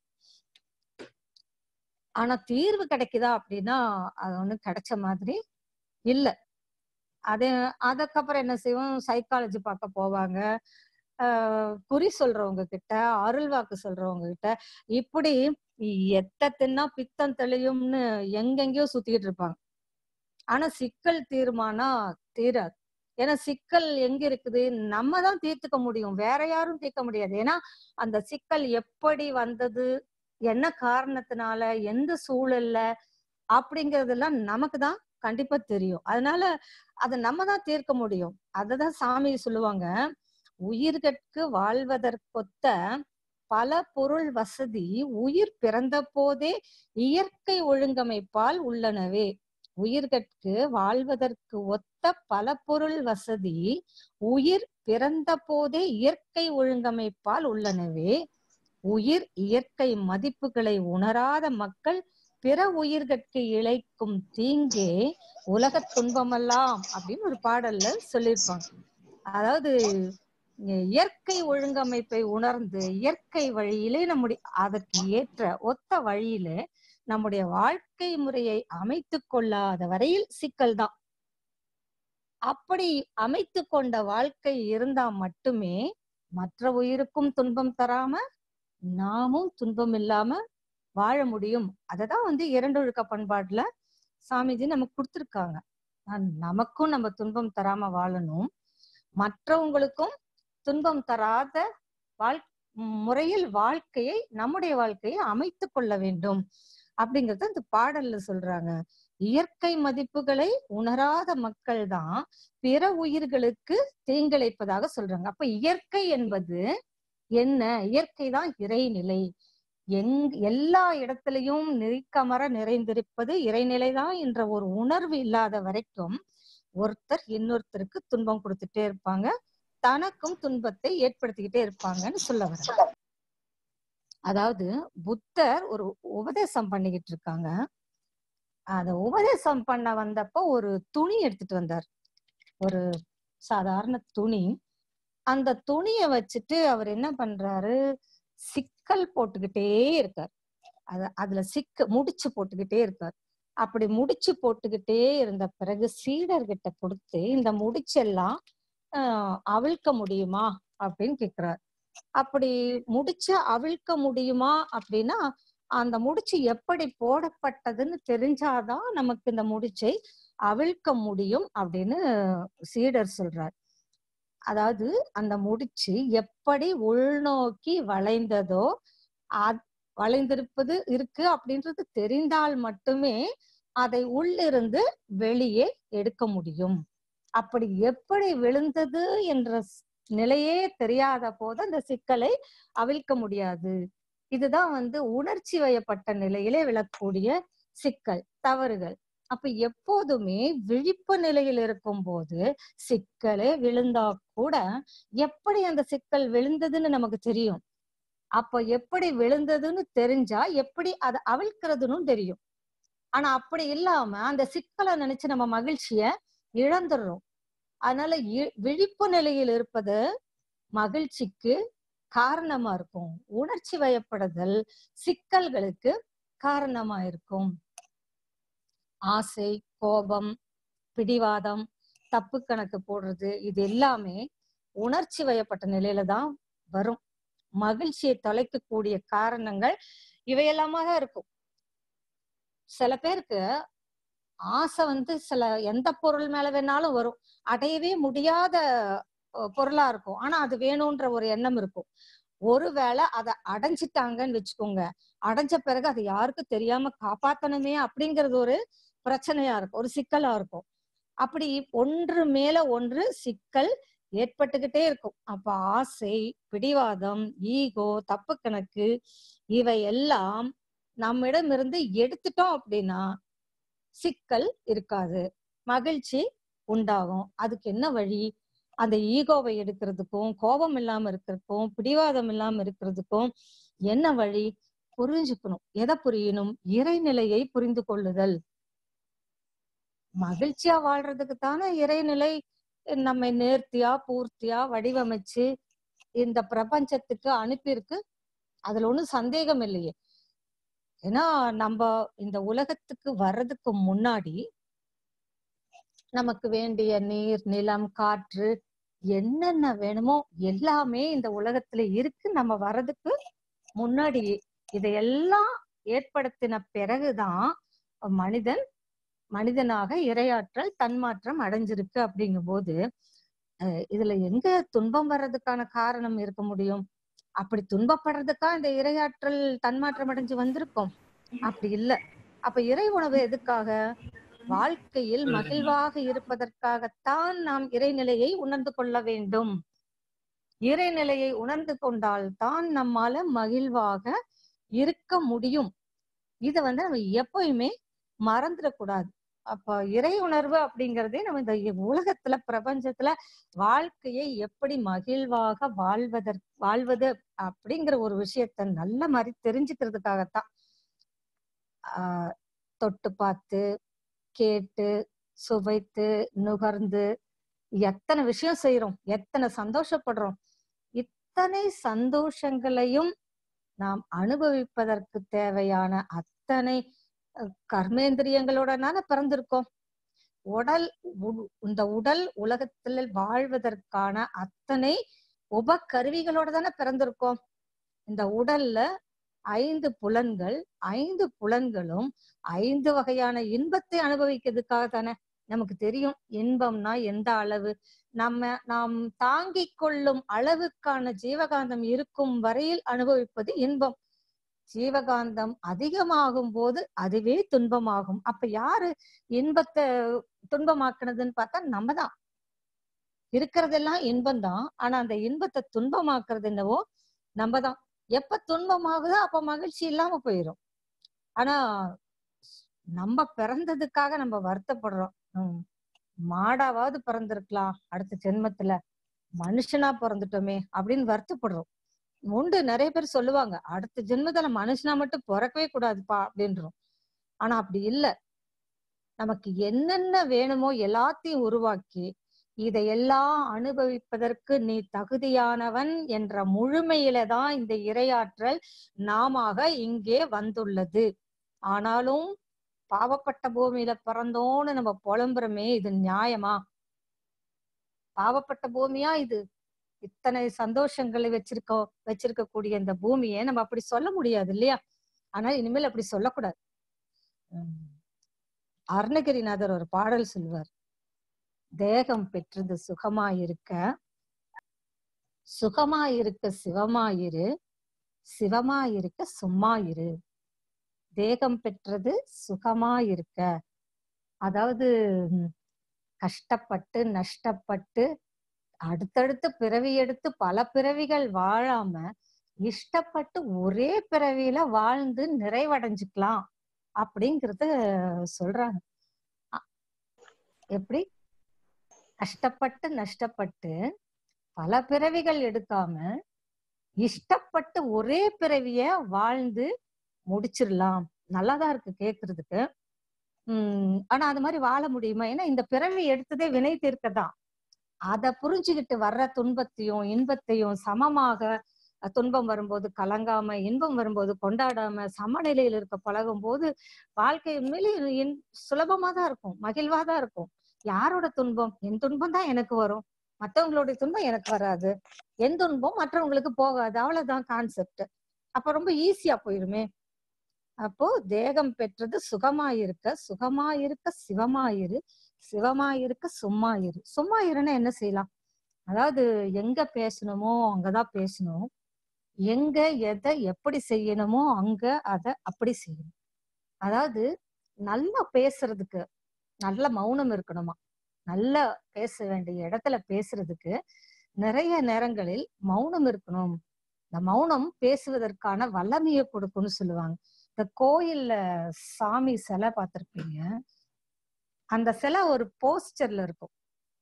Speaker 1: ஆனா தீர்வு கிடைக்குதா அப்படின்னா அது ஒண்ணு கிடைச்ச மாதிரி இல்ல அதே அதுக்கப்புறம் என்ன செய்வோம் சைக்காலஜி பார்க்க போவாங்க ஆஹ் குறி சொல்றவங்க கிட்ட அருள் வாக்கு சொல்றவங்க கிட்ட இப்படி எத்த தின்னா பித்தம் தெளியும்னு எங்கெங்கயோ சுத்திக்கிட்டு இருப்பாங்க ஆனா சிக்கல் தீர்மானா தீராது ஏன்னா சிக்கல் எங்க இருக்குது நம்ம தான் தீர்த்துக்க முடியும் வேற யாரும் தீர்க்க முடியாது ஏன்னா அந்த சிக்கல் எப்படி வந்தது என்ன காரணத்தினால எந்த சூழல்ல அப்படிங்கறதெல்லாம் நமக்கு தான் கண்டிப்பா தெரியும் அதனால அதை நம்ம தான் தீர்க்க முடியும் அததான் சாமி சொல்லுவாங்க உயிர்கட்கு வாழ்வதற்கொத்த பல பொருள் வசதி உயிர் பிறந்த போதே இயற்கை ஒழுங்கமைப்பால் உள்ளனவே உயிர்கட்கு வாழ்வதற்கு ஒத்த பல பொருள் வசதி உயிர் பிறந்த போதே இயற்கை ஒழுங்கமைப்பால் உள்ளனவே உயிர் இயற்கை மதிப்புகளை உணராத மக்கள் பிற உயிர்கட்கு இழைக்கும் தீங்கே உலக துன்பமெல்லாம் அப்படின்னு ஒரு பாடல்ல சொல்லியிருப்பாங்க அதாவது இயற்கை ஒழுங்கமைப்பை உணர்ந்து இயற்கை வழியிலே நம்முடைய அதற்கு ஏற்ற ஒத்த வழியிலே நம்முடைய வாழ்க்கை முறையை அமைத்து கொள்ளாத வரையில் சிக்கல் தான் அப்படி அமைத்து கொண்ட வாழ்க்கை இருந்தா மட்டுமே மற்ற உயிருக்கும் துன்பம் தராம நாமும் துன்பம் இல்லாம வாழ முடியும் அததான் வந்து இரண்டொழுக்க பண்பாட்டுல சாமிஜி நமக்கு கொடுத்துருக்காங்க நமக்கும் நம்ம துன்பம் தராம வாழணும் மற்றவங்களுக்கும் துன்பம் தராத வாழ் முறையில் வாழ்க்கையை நம்முடைய வாழ்க்கையை அமைத்து கொள்ள வேண்டும் அப்படிங்கறத இந்த பாடல்ல சொல்றாங்க இயற்கை மதிப்புகளை உணராத மக்கள் தான் பிற உயிர்களுக்கு தீங்கிழைப்பதாக சொல்றாங்க அப்ப இயற்கை என்பது என்ன இயற்கை தான் இறைநிலை எங் எல்லா இடத்திலையும் நிற்கமர நிறைந்திருப்பது இறைநிலைதான் என்ற ஒரு உணர்வு இல்லாத வரைக்கும் ஒருத்தர் இன்னொருத்தருக்கு துன்பம் கொடுத்துட்டே இருப்பாங்க தனக்கும் துன்பத்தை ஏற்படுத்திக்கிட்டே இருப்பாங்கன்னு சொல்ல வர அதாவது புத்தர் ஒரு உபதேசம் பண்ணிக்கிட்டு இருக்காங்க அத உபதேசம் பண்ண வந்தப்போ ஒரு துணி எடுத்துட்டு வந்தார் ஒரு சாதாரண துணி அந்த துணிய வச்சுட்டு அவர் என்ன பண்றாரு சிக்கல் போட்டுக்கிட்டே இருக்கார் அத அதுல சிக்க முடிச்சு போட்டுக்கிட்டே இருக்கார் அப்படி முடிச்சு போட்டுக்கிட்டே இருந்த பிறகு சீடர்கிட்ட கொடுத்து இந்த முடிச்செல்லாம் ஆஹ் அவிழ்க்க முடியுமா அப்படின்னு கேக்குறார் அப்படி முடிச்ச அவிழ்க்க முடியுமா அப்படின்னா அந்த முடிச்சு எப்படி போடப்பட்டதுன்னு தெரிஞ்சாதான் நமக்கு இந்த முடிச்சை அவிழ்க்க முடியும் அப்படின்னு சீடர் சொல்றார் அதாவது அந்த முடிச்சு எப்படி உள்நோக்கி வளைந்ததோ அ- வளைந்திருப்பது இருக்கு அப்படின்றது தெரிந்தால் மட்டுமே அதை உள்ளிருந்து வெளியே எடுக்க முடியும் அப்படி எப்படி விழுந்தது என்ற ஸ்- நிலையே தெரியாத போது அந்த சிக்கலை அவிழ்க்க முடியாது இதுதான் வந்து உணர்ச்சி வயப்பட்ட நிலையிலே விழக்கூடிய சிக்கல் தவறுகள் அப்ப எப்போதுமே விழிப்பு நிலையில் இருக்கும் போது சிக்கலே விழுந்தா கூட எப்படி அந்த சிக்கல் விழுந்ததுன்னு நமக்கு தெரியும் அப்ப எப்படி விழுந்ததுன்னு தெரிஞ்சா எப்படி அதை அவிழ்க்கிறதுன்னு தெரியும் ஆனா அப்படி இல்லாம அந்த சிக்கலை நினைச்சு நம்ம மகிழ்ச்சிய இழந்துடுறோம் அதனால இ- விழிப்பு நிலையில் இருப்பது மகிழ்ச்சிக்கு காரணமா இருக்கும் உணர்ச்சி வயப்படுதல் சிக்கல்களுக்கு காரணமா இருக்கும் ஆசை கோபம் பிடிவாதம் தப்பு கணக்கு போடுறது இது எல்லாமே உணர்ச்சி வயப்பட்ட நிலையில தான் வரும் மகிழ்ச்சியை தொலைக்கக்கூடிய காரணங்கள் இவையெல்லாமா தான் இருக்கும் சில பேருக்கு ஆசை வந்து சில எந்த பொருள் மேல வேணாலும் வரும் அடையவே முடியாத அஹ், பொருளா இருக்கும் ஆனா அது வேணும்ன்ற ஒரு எண்ணம் இருக்கும் ஒருவேளை அதை அடைஞ்சிட்டாங்கன்னு வச்சுக்கோங்க அடைஞ்ச பிறகு அதை யாருக்கும் தெரியாம காப்பாத்தணுமே அப்படிங்கிறது ஒரு பிரச்சனையா இருக்கும் ஒரு சிக்கலா இருக்கும் அப்படி ஒன்று மேல ஒன்று சிக்கல் ஏற்பட்டுக்கிட்டே இருக்கும் அப்ப ஆசை பிடிவாதம் ஈகோ தப்பு கணக்கு இவை எல்லாம் நம்மிடம் இருந்து எடுத்துட்டோம் அப்படின்னா சிக்கல் இருக்காது மகிழ்ச்சி உண்டாகும் அதுக்கு என்ன வழி அந்த ஈகோவை எடுக்கிறதுக்கும் கோபம் இல்லாம இருக்கிறதுக்கும் பிடிவாதம் இல்லாம இருக்கிறதுக்கும் என்ன வழி புரிஞ்சுக்கணும் எதை புரியணும் இறைநிலையை புரிந்து கொள்ளுதல் மகிழ்ச்சியா வாழ்றதுக்கு தானே இறைநிலை நம்மை நேர்த்தியா பூர்த்தியா வடிவமைச்சு இந்த பிரபஞ்சத்துக்கு அனுப்பியிருக்கு அதுல ஒண்ணும் சந்தேகம் இல்லையே ஏன்னா நம்ம இந்த உலகத்துக்கு வர்றதுக்கு முன்னாடி நமக்கு வேண்டிய நீர் நிலம் காற்று என்னென்ன வேணுமோ எல்லாமே இந்த உலகத்துல இருக்கு நம்ம வர்றதுக்கு முன்னாடி இதையெல்லாம் ஏற்படுத்தின பிறகுதான் மனிதன் மனிதனாக இரையாற்றல் தன்மாற்றம் அடைஞ்சிருக்கு அப்படிங்கும் போது அஹ் இதுல எங்க துன்பம் வர்றதுக்கான காரணம் இருக்க முடியும் அப்படி துன்பப்படுறதுக்கா இந்த இரையாற்றல் தன்மாற்றம் அடைஞ்சு வந்திருக்கோம் அப்படி இல்ல அப்ப இறை உணவு எதுக்காக வாழ்க்கையில் மகிழ்வாக இருப்பதற்காகத்தான் நாம் இறைநிலையை உணர்ந்து கொள்ள வேண்டும் இறைநிலையை உணர்ந்து கொண்டால் தான் நம்மால மகிழ்வாக இருக்க முடியும் இத வந்து நம்ம எப்பயுமே மறந்துடக்கூடாது அப்ப இறை உணர்வு அப்படிங்கறதே நம்ம இந்த உலகத்துல பிரபஞ்சத்துல வாழ்க்கையை எப்படி மகிழ்வாக வாழ்வதற் வாழ்வது அப்படிங்கிற ஒரு விஷயத்த நல்ல மாதிரி தெரிஞ்சுக்கிறதுக்காகத்தான் ஆஹ் தொட்டு பார்த்து கேட்டு சுவைத்து நுகர்ந்து எத்தனை விஷயம் செய்யறோம் எத்தனை சந்தோஷப்படுறோம் இத்தனை சந்தோஷங்களையும் நாம் அனுபவிப்பதற்கு தேவையான அத்தனை அஹ், கர்மேந்திரியங்களோட தானே பிறந்திருக்கோம் உடல் உ- இந்த உடல் உலகத்துல வாழ்வதற்கான அத்தனை உபகருவிகளோட தானே பிறந்திருக்கோம் இந்த உடல்ல ஐந்து புலன்கள் ஐந்து புலன்களும் ஐந்து வகையான இன்பத்தை அனுபவிக்கிறதுக்காக தானே நமக்கு தெரியும் இன்பம்னா எந்த அளவு நம்ம நாம் தாங்கிக் கொள்ளும் அளவுக்கான ஜீவகாந்தம் இருக்கும் வரையில் அனுபவிப்பது இன்பம் ஜீவகாந்தம் அதிகமாகும் போது அதுவே துன்பமாகும் அப்ப யாரு இன்பத்தை துன்பமாக்குனதுன்னு பார்த்தா நம்ம தான் இருக்கிறதெல்லாம் இன்பம்தான் ஆனா அந்த இன்பத்தை துன்பமாக்குறது என்னவோ நம்ம தான் எப்ப துன்பமாகுதோ அப்ப மகிழ்ச்சி இல்லாம போயிரும் ஆனா நம்ம பிறந்ததுக்காக நம்ம வருத்தப்படுறோம் ஹம், மாடாவாவது பிறந்திருக்கலாம் அடுத்த ஜென்மத்துல மனுஷனா பிறந்துட்டோமே அப்படின்னு வருத்தப்படுறோம் உண்டு நிறைய பேர் சொல்லுவாங்க அடுத்த ஜென்மத்துல மனுஷனா மட்டும் பிறக்கவே கூடாதுப்பா அப்படின்றோம் ஆனா அப்படி இல்ல நமக்கு என்னென்ன வேணுமோ எல்லாத்தையும் உருவாக்கி இதையெல்லாம் அனுபவிப்பதற்கு நீ தகுதியானவன் என்ற முழுமையில தான் இந்த இரையாற்றல் நாமாக இங்கே வந்துள்ளது ஆனாலும் பாவப்பட்ட பூமியில பிறந்தோன்னு நம்ம புலம்புறமே இது நியாயமா பாவப்பட்ட பூமியா இது இத்தனை சந்தோஷங்களை வச்சிருக்கோ வச்சிருக்கக்கூடிய இந்த பூமியை நம்ம அப்படி சொல்ல முடியாது இல்லையா ஆனா இனிமேல் அப்படி சொல்லக்கூடாது உம் அருணகிரிநாதர் ஒரு பாடல் சொல்வார் தேகம் பெற்றது சுகமாயிருக்க சுகமாயிருக்க சிவமாயிரு சிவமாயிருக்க சும்மாயிரு தேகம் பெற்றது சுகமாயிருக்க அதாவது உம், கஷ்டப்பட்டு நஷ்டப்பட்டு அடுத்தடுத்து பிறவி எடுத்து பல பிறவிகள் வாழாம இஷ்டப்பட்டு ஒரே பிறவியில வாழ்ந்து நிறைவடைஞ்சுக்கலாம் அப்படிங்கறத சொல்றாங்க அ- எப்படி கஷ்டப்பட்டு நஷ்டப்பட்டு பல பிறவிகள் எடுக்காம இஷ்டப்பட்டு ஒரே பிறவிய வாழ்ந்து முடிச்சிடலாம் நல்லாதான் இருக்கு கேக்குறதுக்கு உம் ஆனா அது மாதிரி வாழ முடியுமா ஏன்னா இந்த பிறவி எடுத்ததே வினை தீர்க்கதான் அத புரிஞ்சுக்கிட்டு வர்ற துன்பத்தையும் இன்பத்தையும் சமமாக அஹ், துன்பம் வரும்போது கலங்காம இன்பம் வரும்போது கொண்டாடாம சமநிலையில் இருக்க பழகும் போது வாழ்க்கை உண்மையிலே இன்- சுலபமா தான் இருக்கும் மகிழ்வா தான் இருக்கும் யாரோட துன்பம் என் துன்பம் தான் எனக்கு வரும் மத்தவங்களுடைய துன்பம் எனக்கு வராது என் துன்பம் மற்றவங்களுக்கு போகாது அவ்வளவுதான் கான்செப்ட் அப்ப ரொம்ப ஈஸியா போயிருமே அப்போ தேகம் பெற்றது சுகமாயிருக்க சுகமாயிருக்க சிவமாயிரு சிவமாயிருக்க சும்மா இரு சும்மா இருன்னா என்ன செய்யலாம் அதாவது எங்க பேசணுமோ அங்கதான் பேசணும் எங்க எதை எப்படி செய்யணுமோ அங்க அத அப்படி செய்யணும் அதாவது நல்லா பேசுறதுக்கு நல்ல மௌனம் இருக்கணுமா நல்லா பேச வேண்டிய இடத்துல பேசுறதுக்கு நிறைய நேரங்களில் மௌனம் இருக்கணும் இந்த மௌனம் பேசுவதற்கான வல்லமையை கொடுக்கும்னு சொல்லுவாங்க இந்த கோயில்ல சாமி சிலை பார்த்திருப்பீங்க அந்த சிலை ஒரு போஸ்டர்ல இருக்கும்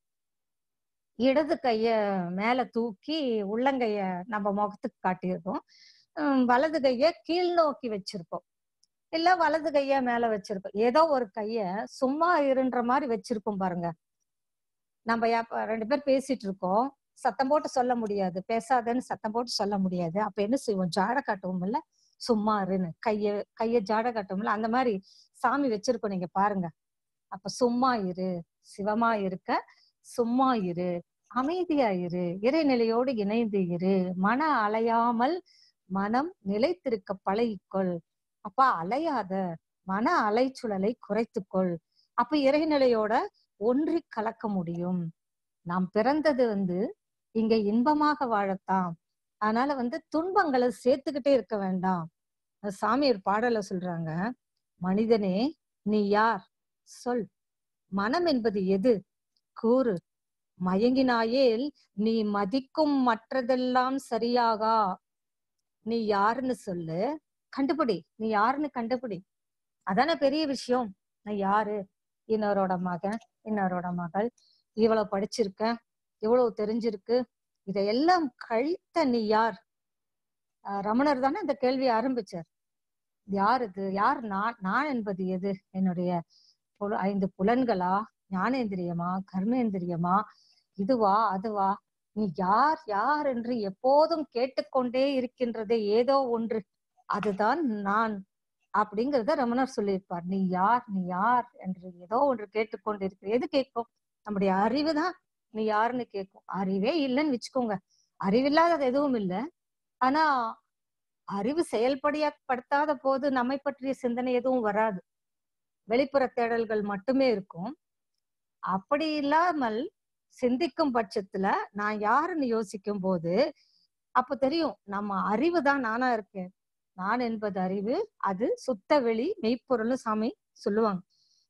Speaker 1: இடது கைய மேல தூக்கி உள்ளங்கைய நம்ம முகத்துக்கு காட்டியிருக்கோம் ஹம் வலது கைய கீழ் நோக்கி வச்சிருப்போம் இல்ல வலது கைய மேல வச்சிருப்போம் ஏதோ ஒரு கைய சும்மா இருன்ற மாதிரி வச்சிருக்கோம் பாருங்க நம்ம எப்ப- ரெண்டு பேர் பேசிட்டு இருக்கோம் சத்தம் போட்டு சொல்ல முடியாது பேசாதன்னு சத்தம் போட்டு சொல்ல முடியாது அப்ப என்ன செய்வோம் ஜாட காட்டுவோம் இல்ல சும்மா இருன்னு கைய கைய ஜாட காட்டுவோம்ல அந்த மாதிரி சாமி வச்சிருக்கோம் நீங்க பாருங்க அப்ப சும்மா இரு சிவமா இருக்க சும்மா இரு அமைதியா இரு இறைநிலையோடு இணைந்து இரு மன அலையாமல் மனம் நிலைத்திருக்க பழகிக்கொள் அப்ப அலையாத மன அலைச்சுழலை குறைத்துக்கொள் அப்ப இறைநிலையோட ஒன்றி கலக்க முடியும் நாம் பிறந்தது வந்து இங்க இன்பமாக வாழத்தான் அதனால வந்து துன்பங்களை சேர்த்துக்கிட்டே இருக்க வேண்டாம் அது சாமி ஒரு பாடல சொல்றாங்க மனிதனே நீ யார் சொல் மனம் என்பது எது கூறு மயங்கினாயேல் நீ மதிக்கும் மற்றதெல்லாம் சரியாகா நீ யாருன்னு சொல்லு கண்டுபிடி நீ யாருன்னு கண்டுபிடி அதானே பெரிய விஷயம் நான் யாரு இன்னொரோட மகன் இன்னொரோட மகள் இவ்வளவு படிச்சிருக்க இவ்வளவு தெரிஞ்சிருக்கு இதையெல்லாம் கழித்த நீ யார் ஆஹ் ரமணர் தானே இந்த கேள்வியை ஆரம்பிச்சார் யார் இது யார் நான் நான் என்பது எது என்னுடைய புல ஐந்து புலன்களா ஞானேந்திரியமா கர்மேந்திரியமா இதுவா அதுவா நீ யார் யார் என்று எப்போதும் கேட்டுக்கொண்டே இருக்கின்றதே ஏதோ ஒன்று அதுதான் நான் அப்படிங்கறத ரமணர் சொல்லியிருப்பார் நீ யார் நீ யார் என்று ஏதோ ஒன்று கேட்டுக்கொண்டு இருக்கிற எது கேட்கும் நம்முடைய அறிவு தான் நீ யாருன்னு கேட்கும் அறிவே இல்லைன்னு வச்சுக்கோங்க அறிவில்லாதது எதுவும் இல்லை ஆனா அறிவு செயல்படியப்படுத்தாத போது நம்மை பற்றிய சிந்தனை எதுவும் வராது வெளிப்புற தேடல்கள் மட்டுமே இருக்கும் அப்படி இல்லாமல் சிந்திக்கும் பட்சத்துல நான் யாருன்னு யோசிக்கும் போது அப்ப தெரியும் நம்ம அறிவு தான் நானா இருக்கேன் நான் என்பது அறிவு அது சுத்த வெளி மெய்ப்பொருள்னு சாமி சொல்லுவாங்க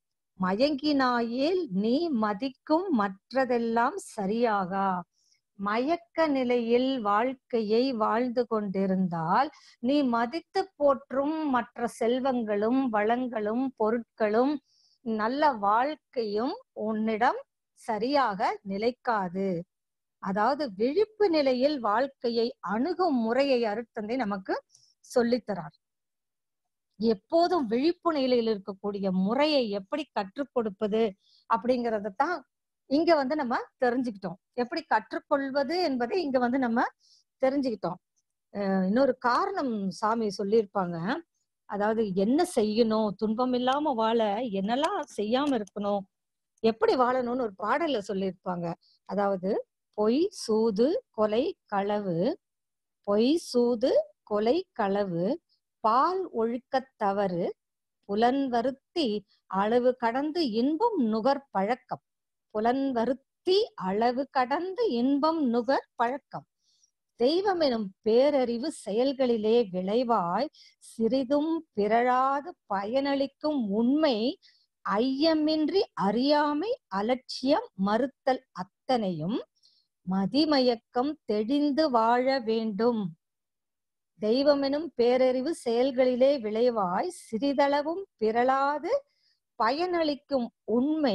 Speaker 1: மயங்கினாயேல் நீ மதிக்கும் மற்றதெல்லாம் சரியாகா மயக்க நிலையில் வாழ்க்கையை வாழ்ந்து கொண்டிருந்தால் நீ மதித்து போற்றும் மற்ற செல்வங்களும் வளங்களும் பொருட்களும் நல்ல வாழ்க்கையும் உன்னிடம் சரியாக நிலைக்காது அதாவது விழிப்பு நிலையில் வாழ்க்கையை அணுகும் முறையை அருட்தந்தை நமக்கு சொல்லித்தரார் எப்போதும் விழிப்பு நிலையில் இருக்கக்கூடிய முறையை எப்படி கற்றுக் கொடுப்பது அப்படிங்கறத தான் இங்க வந்து நம்ம தெரிஞ்சுக்கிட்டோம் எப்படி கற்றுக்கொள்வது என்பதை இங்க வந்து நம்ம தெரிஞ்சுக்கிட்டோம் அஹ் இன்னொரு காரணம் சாமி சொல்லியிருப்பாங்க அதாவது என்ன செய்யணும் துன்பம் இல்லாம வாழ என்னெல்லாம் செய்யாம இருக்கணும் எப்படி வாழணும்னு ஒரு பாடல்ல சொல்லியிருப்பாங்க அதாவது பொய் சூது கொலை களவு பொய் சூது கொலை களவு பால் ஒழுக்கத் தவறு புலன்வருத்தி அளவு கடந்து இன்பம் நுகர் பழக்கம் புலன்வருத்தி அளவு கடந்து இன்பம் நுகர் பழக்கம் தெய்வம் எனும் பேரறிவு செயல்களிலே விளைவாய் சிறிதும் பிறழாது பயனளிக்கும் உண்மை ஐயமின்றி அறியாமை அலட்சியம் மறுத்தல் அத்தனையும் மதிமயக்கம் தெளிந்து வாழ வேண்டும் தெய்வமெனும் பேரறிவு செயல்களிலே விளைவாய் சிறிதளவும் பிறளாது பயனளிக்கும் உண்மை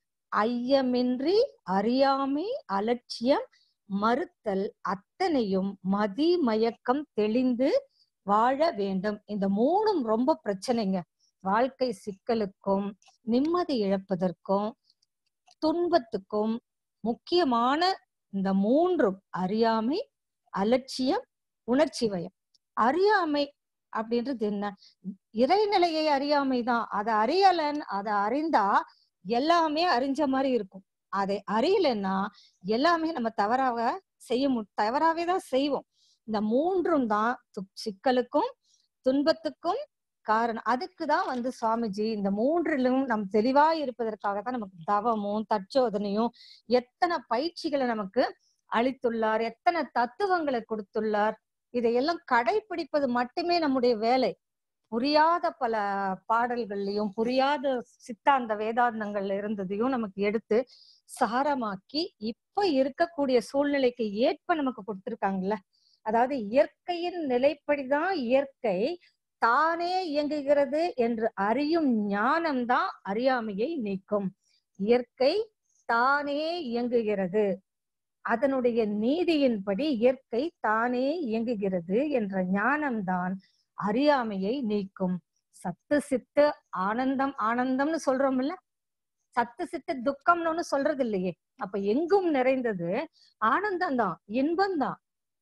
Speaker 1: ஐயமின்றி அறியாமை அலட்சியம் மறுத்தல் அத்தனையும் மதிமயக்கம் தெளிந்து வாழ வேண்டும் இந்த மூணும் ரொம்ப பிரச்சனைங்க வாழ்க்கை சிக்கலுக்கும் நிம்மதி இழப்பதற்கும் துன்பத்துக்கும் முக்கியமான இந்த மூன்றும் அறியாமை அலட்சியம் உணர்ச்சி வயம் அறியாமை அப்படின்றது என்ன இறைநிலையை அறியாமை தான் அதை அறியலன் அதை அறிந்தா எல்லாமே அறிஞ்ச மாதிரி இருக்கும் அதை அறியலைன்னா எல்லாமே நம்ம தவறாக செய்ய மு தவறாவே தான் செய்வோம் இந்த மூன்றும் தான் து- சிக்கலுக்கும் துன்பத்துக்கும் காரணம் அதுக்குதான் வந்து சுவாமிஜி இந்த மூன்றிலும் நம் தெளிவா இருப்பதற்காக தான் நமக்கு தவமும் தற்சோதனையும் எத்தனை பயிற்சிகளை நமக்கு அளித்துள்ளார் எத்தனை தத்துவங்களை கொடுத்துள்ளார் இதையெல்லாம் கடைபிடிப்பது மட்டுமே நம்முடைய வேலை புரியாத பல பாடல்கள்லயும் புரியாத சித்தாந்த வேதாந்தங்கள்ல இருந்ததையும் நமக்கு எடுத்து சாரமாக்கி இப்ப இருக்கக்கூடிய சூழ்நிலைக்கு ஏற்ப நமக்கு கொடுத்திருக்காங்கல்ல அதாவது இயற்கையின் நிலைப்படிதான் இயற்கை தானே இயங்குகிறது என்று அறியும் ஞானம்தான் அறியாமையை நீக்கும் இயற்கை தானே இயங்குகிறது அதனுடைய நீதியின்படி இயற்கை தானே இயங்குகிறது என்ற ஞானம்தான் அறியாமையை நீக்கும் சத்து சித்து ஆனந்தம் ஆனந்தம்னு சொல்றோம்ல சத்து சித்து துக்கம்னு ஒண்ணு சொல்றது இல்லையே அப்ப எங்கும் நிறைந்தது ஆனந்தம் தான் இன்பம் தான்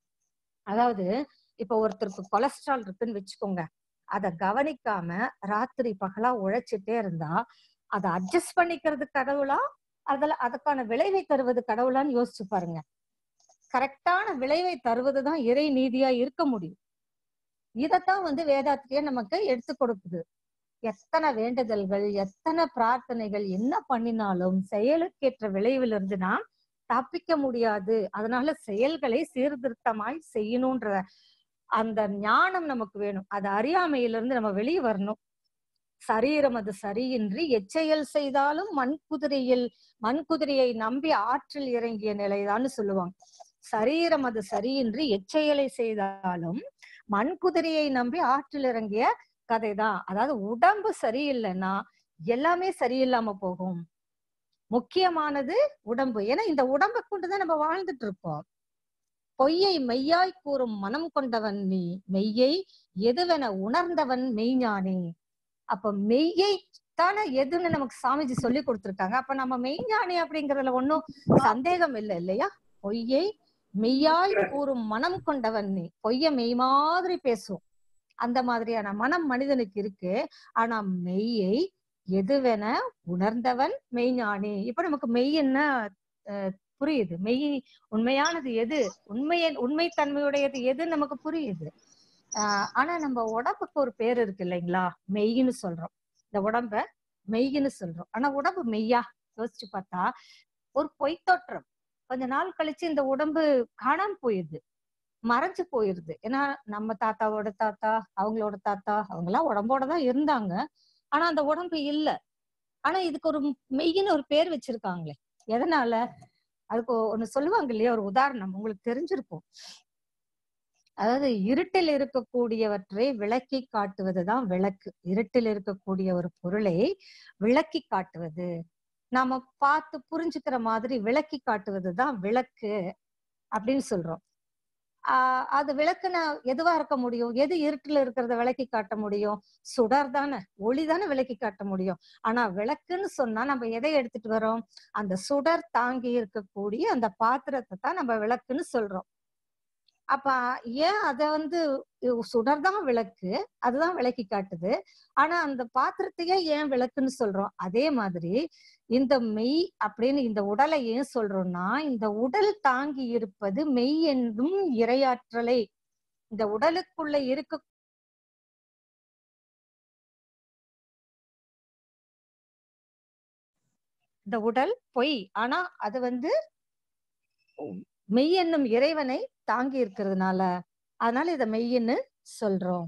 Speaker 1: அதாவது இப்ப ஒருத்தருக்கு கொலஸ்ட்ரால் இருக்குன்னு வச்சுக்கோங்க அத கவனிக்காம ராத்திரி பகலா உழைச்சிட்டே இருந்தா அதை அட்ஜஸ்ட் பண்ணிக்கிறது கடவுளா அதுல அதுக்கான விளைவை தருவது கடவுளான்னு யோசிச்சு பாருங்க கரெக்டான விளைவை தருவதுதான் இறை நீதியா இருக்க முடியும் இதத்தான் வந்து வேதாத்திரியே நமக்கு எடுத்து கொடுக்குது எத்தனை வேண்டுதல்கள் எத்தனை பிரார்த்தனைகள் என்ன பண்ணினாலும் செயலுக்கேற்ற விளைவிலிருந்து நாம் தப்பிக்க முடியாது அதனால செயல்களை சீர்திருத்தமாய் செய்யணும்ன்ற அந்த ஞானம் நமக்கு வேணும் அது அறியாமையிலிருந்து நம்ம வெளியே வரணும் சரீரம் அது சரியின்றி எச்செயல் செய்தாலும் மண் குதிரையில் மண் குதிரையை நம்பி ஆற்றில் இறங்கிய நிலைதான்னு சொல்லுவாங்க சரீரம் அது சரியின்றி எச்செயலை செய்தாலும் மண் குதிரையை நம்பி ஆற்றில் இறங்கிய கதைதான் அதாவது உடம்பு சரியில்லைன்னா எல்லாமே சரியில்லாம போகும் முக்கியமானது உடம்பு ஏன்னா இந்த உடம்பை கொண்டுதான் நம்ம வாழ்ந்துட்டு இருக்கோம் பொய்யை மெய்யாய் கூறும் மனம் கொண்டவன் நீ மெய்யை எதுவென உணர்ந்தவன் மெய்ஞானி அப்ப மெய்யை தானே எதுன்னு நமக்கு சாமிஜி சொல்லி கொடுத்திருக்காங்க அப்ப நம்ம மெய்ஞானி அப்படிங்கறதுல ஒண்ணும் சந்தேகம் இல்லை இல்லையா பொய்யை மெய்யாய் கூறும் மனம் கொண்டவன் நீ பொய்ய மெய் மாதிரி பேசும் அந்த மாதிரியான மனம் மனிதனுக்கு இருக்கு ஆனா மெய்யை எதுவென உணர்ந்தவன் மெய்ஞானி இப்ப நமக்கு மெய் என்ன அஹ், புரியுது மெய் உண்மையானது எது உண்மைய உண்மைத்தன்மையுடையது எது நமக்கு புரியுது ஆஹ் ஆனா நம்ம உடம்புக்கு ஒரு பேர் இருக்கு இல்லைங்களா மெய்ன்னு சொல்றோம் இந்த உடம்ப மெய்ன்னு சொல்றோம் ஆனா உடம்பு மெய்யா யோசிச்சு பார்த்தா ஒரு பொய்த்தோற்றம் கொஞ்ச நாள் கழிச்சு இந்த உடம்பு காணாம போயிடுது மறைஞ்சு போயிருது ஏன்னா நம்ம தாத்தாவோட தாத்தா அவங்களோட தாத்தா அவங்க எல்லாம் உடம்போட தான் இருந்தாங்க ஆனா அந்த உடம்பு இல்ல ஆனா இதுக்கு ஒரு மெய்யின்னு ஒரு பேர் வச்சிருக்காங்களே எதனால அதுக்கு ஒண்ணு சொல்லுவாங்க இல்லையா ஒரு உதாரணம் உங்களுக்கு தெரிஞ்சிருக்கும் அதாவது இருட்டில் இருக்கக்கூடியவற்றை விளக்கி காட்டுவதுதான் விளக்கு இருட்டில் இருக்கக்கூடிய ஒரு பொருளை விளக்கி காட்டுவது நாம பார்த்து புரிஞ்சுக்கிற மாதிரி விளக்கி காட்டுவதுதான் விளக்கு அப்படின்னு சொல்றோம் ஆஹ் அது விளக்குன எதுவா இருக்க முடியும் எது இருட்டுல இருக்கிறத விளக்கி காட்ட முடியும் சுடர் தானே ஒளி தானே விளக்கி காட்ட முடியும் ஆனா விளக்குன்னு சொன்னா நம்ம எதை எடுத்துட்டு வரோம் அந்த சுடர் தாங்கி இருக்கக்கூடிய அந்த பாத்திரத்தை தான் நம்ம விளக்குன்னு சொல்றோம் அப்ப ஏன் அத வந்து சுடர்தான் விளக்கு அதுதான் விளக்கி காட்டுது ஆனா அந்த பாத்திரத்தையே ஏன் விளக்குன்னு சொல்றோம் அதே மாதிரி இந்த மெய் அப்படின்னு இந்த உடலை ஏன் சொல்றோம்னா இந்த உடல் தாங்கி இருப்பது மெய் என்றும் இரையாற்றலை இந்த உடலுக்குள்ள இருக்க இந்த உடல் பொய் ஆனா அது வந்து மெய் என்னும் இறைவனை தாங்கி இருக்கிறதுனால அதனால இத மெய்ன்னு சொல்றோம்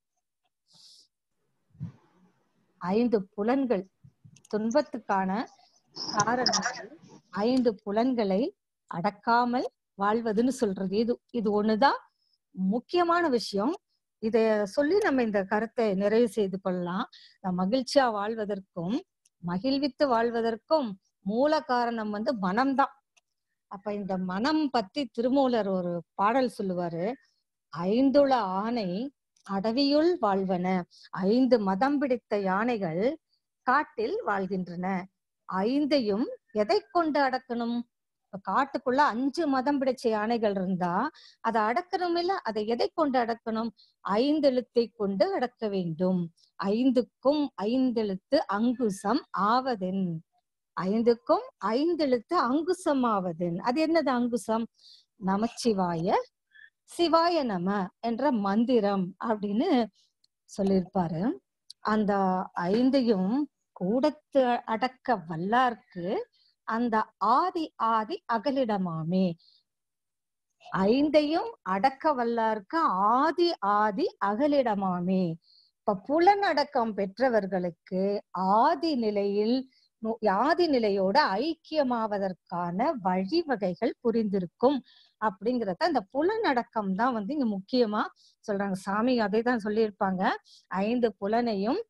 Speaker 1: ஐந்து புலன்கள் துன்பத்துக்கான காரணங்கள் ஐந்து புலன்களை அடக்காமல் வாழ்வதுன்னு சொல்றது இது இது ஒண்ணுதான் முக்கியமான விஷயம் இத சொல்லி நம்ம இந்த கருத்தை நிறைவு செய்து கொள்ளலாம் மகிழ்ச்சியா வாழ்வதற்கும் மகிழ்வித்து வாழ்வதற்கும் மூல காரணம் வந்து மனம்தான் அப்ப இந்த மனம் பத்தி திருமூலர் ஒரு பாடல் சொல்லுவாரு ஐந்துள ஆணை அடவியுள் வாழ்வன ஐந்து மதம் பிடித்த யானைகள் காட்டில் வாழ்கின்றன ஐந்தையும் எதை கொண்டு அடக்கணும் இப்ப காட்டுக்குள்ள அஞ்சு மதம் பிடிச்ச யானைகள் இருந்தா அதை அடக்கணும் இல்ல அதை எதை கொண்டு அடக்கணும் ஐந்தெழுத்தை கொண்டு அடக்க வேண்டும் ஐந்துக்கும் ஐந்தெழுத்து அங்குசம் ஆவதென் ஐந்துக்கும் ஐந்தெழுத்து அங்குசம் ஆவதென் அது என்னது அங்குசம் நமச்சிவாய சிவாய நம என்ற மந்திரம் அப்படின்னு சொல்லியிருப்பாரு அந்த ஐந்தையும் கூடத்து அடக்க வல்லார்க்கு அந்த ஆதி ஆதி அகலிடமாமே ஐந்தையும் அடக்க வல்லார்க்கு ஆதி ஆதி அகலிடமாமே இப்ப புலனடக்கம் பெற்றவர்களுக்கு ஆதி நிலையில் ஆதி நிலையோட ஐக்கியமாவதற்கான வழிவகைகள் புரிந்திருக்கும் அப்படிங்கறத அந்த புலனடக்கம் தான் வந்து இங்க முக்கியமா சொல்றாங்க சாமி அதை தான் சொல்லியிருப்பாங்க ஐந்து புலனையும்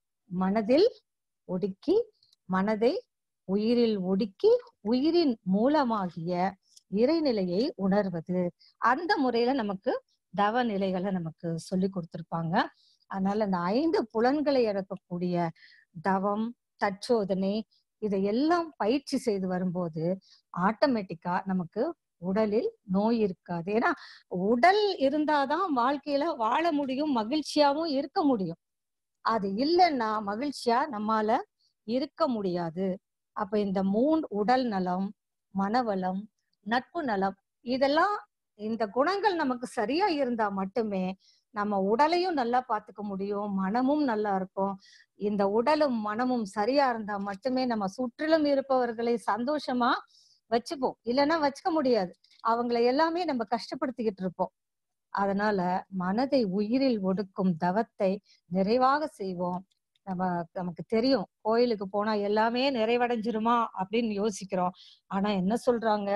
Speaker 1: மனதில் ஒடுக்கி மனதை உயிரில் ஒடுக்கி உயிரின் மூலமாகிய இறைநிலையை உணர்வது அந்த முறையில நமக்கு தவ நிலைகளை நமக்கு சொல்லி கொடுத்திருப்பாங்க அதனால இந்த ஐந்து புலன்களை அடக்கக்கூடிய தவம் தற்சோதனை இதையெல்லாம் பயிற்சி செய்து வரும்போது ஆட்டோமேட்டிக்கா நமக்கு உடலில் நோய் இருக்காது ஏன்னா உடல் இருந்தாதான் வாழ்க்கையில வாழ முடியும் மகிழ்ச்சியாவும் இருக்க முடியும் அது இல்லைன்னா மகிழ்ச்சியா நம்மால இருக்க முடியாது அப்ப இந்த மூன் உடல் நலம் மனவளம் நட்பு நலம் இதெல்லாம் இந்த குணங்கள் நமக்கு சரியா இருந்தா மட்டுமே நம்ம உடலையும் நல்லா பாத்துக்க முடியும் மனமும் நல்லா இருக்கும் இந்த உடலும் மனமும் சரியா இருந்தா மட்டுமே நம்ம சுற்றிலும் இருப்பவர்களை சந்தோஷமா வச்சுப்போம் இல்லைன்னா வச்சுக்க முடியாது அவங்களை எல்லாமே நம்ம கஷ்டப்படுத்திக்கிட்டு இருப்போம் அதனால மனதை உயிரில் ஒடுக்கும் தவத்தை நிறைவாக செய்வோம் நம்ம நமக்கு தெரியும் கோயிலுக்கு போனா எல்லாமே நிறைவடைஞ்சிருமா அப்படின்னு யோசிக்கிறோம் ஆனா என்ன சொல்றாங்க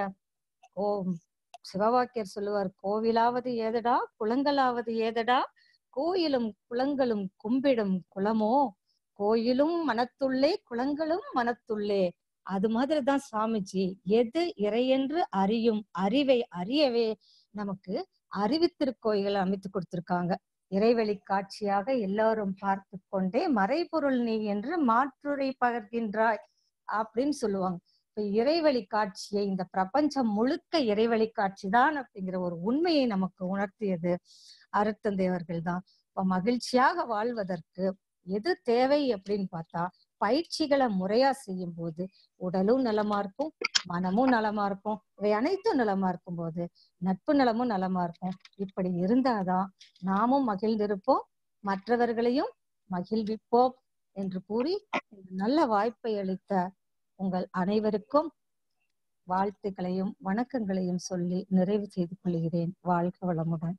Speaker 1: ஓ சிவவாக்கியர் சொல்லுவார் கோவிலாவது ஏதடா குளங்களாவது ஏதடா கோயிலும் குளங்களும் கும்பிடும் குளமோ கோயிலும் மனத்துள்ளே குளங்களும் மனத்துள்ளே அது மாதிரிதான் சுவாமிஜி எது இறையென்று அறியும் அறிவை அறியவே நமக்கு அறிவித்திருக்கோயில்கள் அமைத்து கொடுத்திருக்காங்க இறைவெளி காட்சியாக எல்லாரும் பார்த்து கொண்டே மறைபொருள் நீ என்று மாற்றுரை பகர்கின்றாய் அப்படின்னு சொல்லுவாங்க இப்ப இறைவழி காட்சியை இந்த பிரபஞ்சம் முழுக்க இறைவழி காட்சி தான் அப்படிங்கிற ஒரு உண்மையை நமக்கு உணர்த்தியது அருத்தந்தையவர்கள் தான் இப்ப மகிழ்ச்சியாக வாழ்வதற்கு எது தேவை அப்படின்னு பார்த்தா பயிற்சிகளை முறையா செய்யும் போது உடலும் நலமா இருக்கும் மனமும் நலமா இருக்கும் இவை அனைத்தும் நலமா இருக்கும் போது நட்பு நலமும் நலமா இருக்கும் இப்படி இருந்தாதான் நாமும் மகிழ்ந்திருப்போம் மற்றவர்களையும் மகிழ்விப்போம் என்று கூறி நல்ல வாய்ப்பை அளித்த உங்கள் அனைவருக்கும் வாழ்த்துக்களையும் வணக்கங்களையும் சொல்லி நிறைவு செய்து கொள்கிறேன் வாழ்க வளமுடன்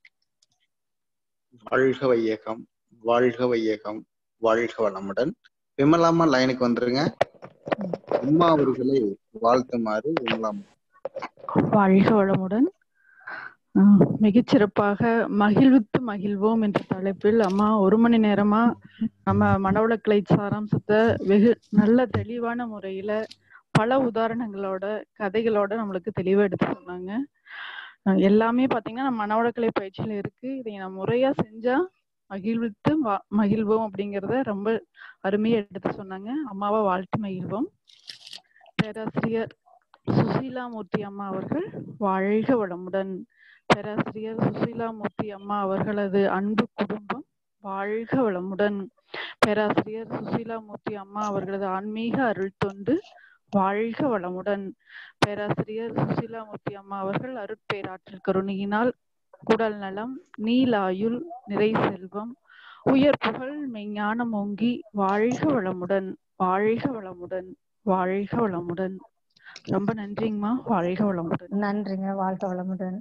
Speaker 2: வாழ்க வையகம் வாழ்க வையகம் வாழ்க வளமுடன் விமலாமா லைனுக்கு வந்துருங்க அம்மா அவர்களை வாழ்த்துமாறு விமலாமா
Speaker 3: வாழ்க வளமுடன் மிகச்சிறப்பாக மகிழ்வித்து மகிழ்வோம் என்ற தலைப்பில் அம்மா ஒரு மணி நேரமா நம்ம மனவளக்கலை சாராம்சத்தை வெகு நல்ல தெளிவான முறையில பல உதாரணங்களோட கதைகளோட நம்மளுக்கு தெளிவா எடுத்து சொன்னாங்க எல்லாமே பாத்தீங்கன்னா நம்ம மனவளக்கலை பயிற்சியில இருக்கு இதை நம்ம முறையா செஞ்சா மகிழ்வித்து மகிழ்வோம் அப்படிங்கிறத ரொம்ப அருமையா எடுத்து சொன்னாங்க அம்மாவை வாழ்த்து மகிழ்வோம் பேராசிரியர் சுசீலா மூர்த்தி அம்மா அவர்கள் வாழ்க வளமுடன் பேராசிரியர் சுசீலாமூர்த்தி அம்மா அவர்களது அன்பு குடும்பம் வாழ்க வளமுடன் பேராசிரியர் சுசீலாமூர்த்தி அம்மா அவர்களது ஆன்மீக அருள் தொண்டு வாழ்க வளமுடன் பேராசிரியர் சுசீலாமூர்த்தி அம்மா அவர்கள் அருட்பேராற்றல் கருணையினால் உடல் நலம் நீலாயுள் நிறை செல்வம் உயர் புகழ் மெஞ்ஞானம் ஓங்கி வாழ்க வளமுடன் வாழ்க வளமுடன் வாழ்க வளமுடன் ரொம்ப நன்றிங்கம்மா வாழ்க வளமுடன்
Speaker 1: நன்றிங்க வாழ்க வளமுடன்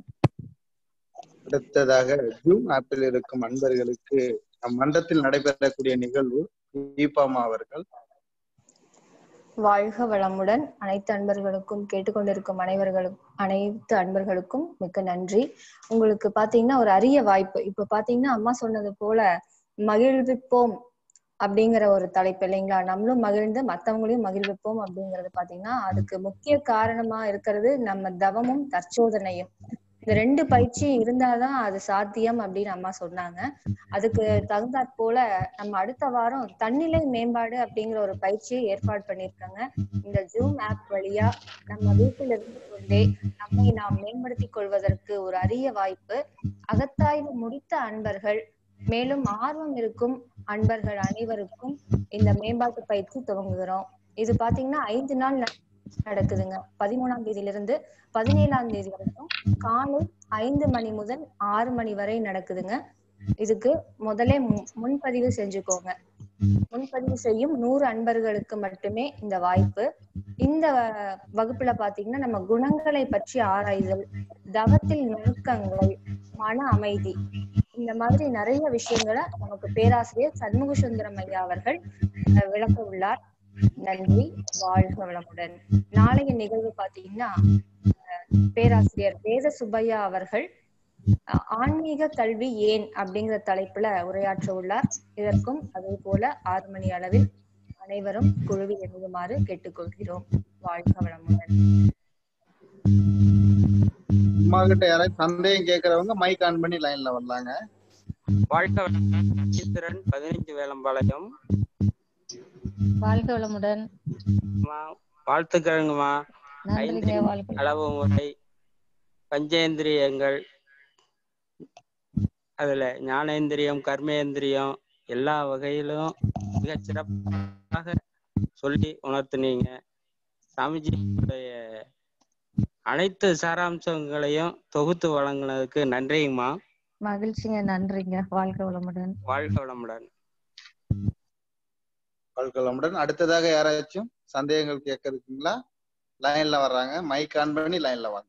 Speaker 2: அடுத்ததாக ஜூம் ஆப்பில் இருக்கும் அன்பர்களுக்கு நம் மன்றத்தில் நடைபெறக்கூடிய நிகழ்வு தீபாமா அவர்கள்
Speaker 4: வாழ்க வளமுடன் அனைத்து அன்பர்களுக்கும் கேட்டுக்கொண்டிருக்கும் அனைவர்களுக்கும் அனைத்து அன்பர்களுக்கும் மிக்க நன்றி உங்களுக்கு பாத்தீங்கன்னா ஒரு அரிய வாய்ப்பு இப்ப பாத்தீங்கன்னா அம்மா சொன்னது போல மகிழ்விப்போம் அப்படிங்கிற ஒரு தலைப்பு இல்லைங்களா நம்மளும் மகிழ்ந்து மத்தவங்களையும் மகிழ்விப்போம் அப்படிங்கறது பாத்தீங்கன்னா அதுக்கு முக்கிய காரணமா இருக்கிறது நம்ம தவமும் தற்சோதனையும் இந்த ரெண்டு பயிற்சி இருந்தாதான் அது சாத்தியம் அப்படின்னு அம்மா சொன்னாங்க அதுக்கு தகுந்தாற் போல நம்ம அடுத்த வாரம் தன்னிலை மேம்பாடு அப்படிங்கிற ஒரு பயிற்சியை ஏற்பாடு பண்ணியிருக்காங்க இந்த ஜூம் ஆப் வழியா நம்ம வீட்டில் இருந்து கொண்டே நம்மை நாம் மேம்படுத்திக் கொள்வதற்கு ஒரு அரிய வாய்ப்பு அகத்தாய்வு முடித்த அன்பர்கள் மேலும் ஆர்வம் இருக்கும் அன்பர்கள் அனைவருக்கும் இந்த மேம்பாட்டு பயிற்சி துவங்குகிறோம் இது பாத்தீங்கன்னா ஐந்து நாள் ந- நடக்குதுங்க பதிமூணாம் தேதியிலிருந்து பதினேழாம் தேதி வரைக்கும் காலை ஐந்து மணி முதல் ஆறு மணி வரை நடக்குதுங்க இதுக்கு முதலே மு- முன்பதிவு செஞ்சுக்கோங்க முன்பதிவு செய்யும் நூறு அன்பர்களுக்கு மட்டுமே இந்த வாய்ப்பு இந்த வகுப்புல பாத்தீங்கன்னா நம்ம குணங்களை பற்றி ஆராய்தல் தவத்தில் நுணுக்கங்கள் மன அமைதி இந்த மாதிரி நிறைய விஷயங்களை நமக்கு பேராசிரியர் சண்முக சுந்தரம் ஐயா அவர்கள் அஹ், விளக்க உள்ளார் நன்றி வாழ்க வளமுடன் நாளைய நிகழ்வு பாத்தீங்கன்னா அஹ், பேராசிரியர் வேத சுப்பையா அவர்கள் அஹ், ஆன்மீக கல்வி ஏன் அப்படிங்கிற தலைப்புல உரையாற்ற உள்ளார் இதற்கும் அதே போல ஆறு மணி அளவில் அனைவரும் குழுவில் இணையுமாறு கேட்டுக்கொள்கிறோம் வாழ்க வளமுடன்
Speaker 2: அம்மா கிட்ட யாராவது சந்தேகம் கேட்கறவங்க மைக் ஆன் பண்ணி லைன்ல வரலாங்க
Speaker 5: வாழ்க்கை வளமுடன் நட்சத்திரன் பதினைஞ்சு வேலம்பாளையம்
Speaker 1: வாழ்க வளமுடன்
Speaker 5: அம்மா, வாழ்த்துக்களுங்கம்மா
Speaker 1: நன்றிங்க
Speaker 5: ஐந்து
Speaker 1: வாழ்க
Speaker 5: அளவு முறை பஞ்சேந்திரியங்கள் அதுல ஞானேந்திரியம் கர்மேந்திரியம் எல்லா வகையிலும் மிகச் சிறப்பாக சொல்லி உணர்த்துனீங்க சாமிஜியுடைய அனைத்து சாராம்சங்களையும் தொகுத்து வழங்கினதுக்கு நன்றிங்கம்மா
Speaker 1: மகிழ்ச்சிங்க நன்றிங்க வாழ்க வளமுடன்
Speaker 5: வாழ்க வளமுடன்
Speaker 2: வாழ்க்கலமுடன் அடுத்ததாக யாராச்சும் சந்தேகங்கள் கேட்க இருக்குங்களா லைன்ல வர்றாங்க மைக் ஆன் பண்ணி லைன்ல வாங்க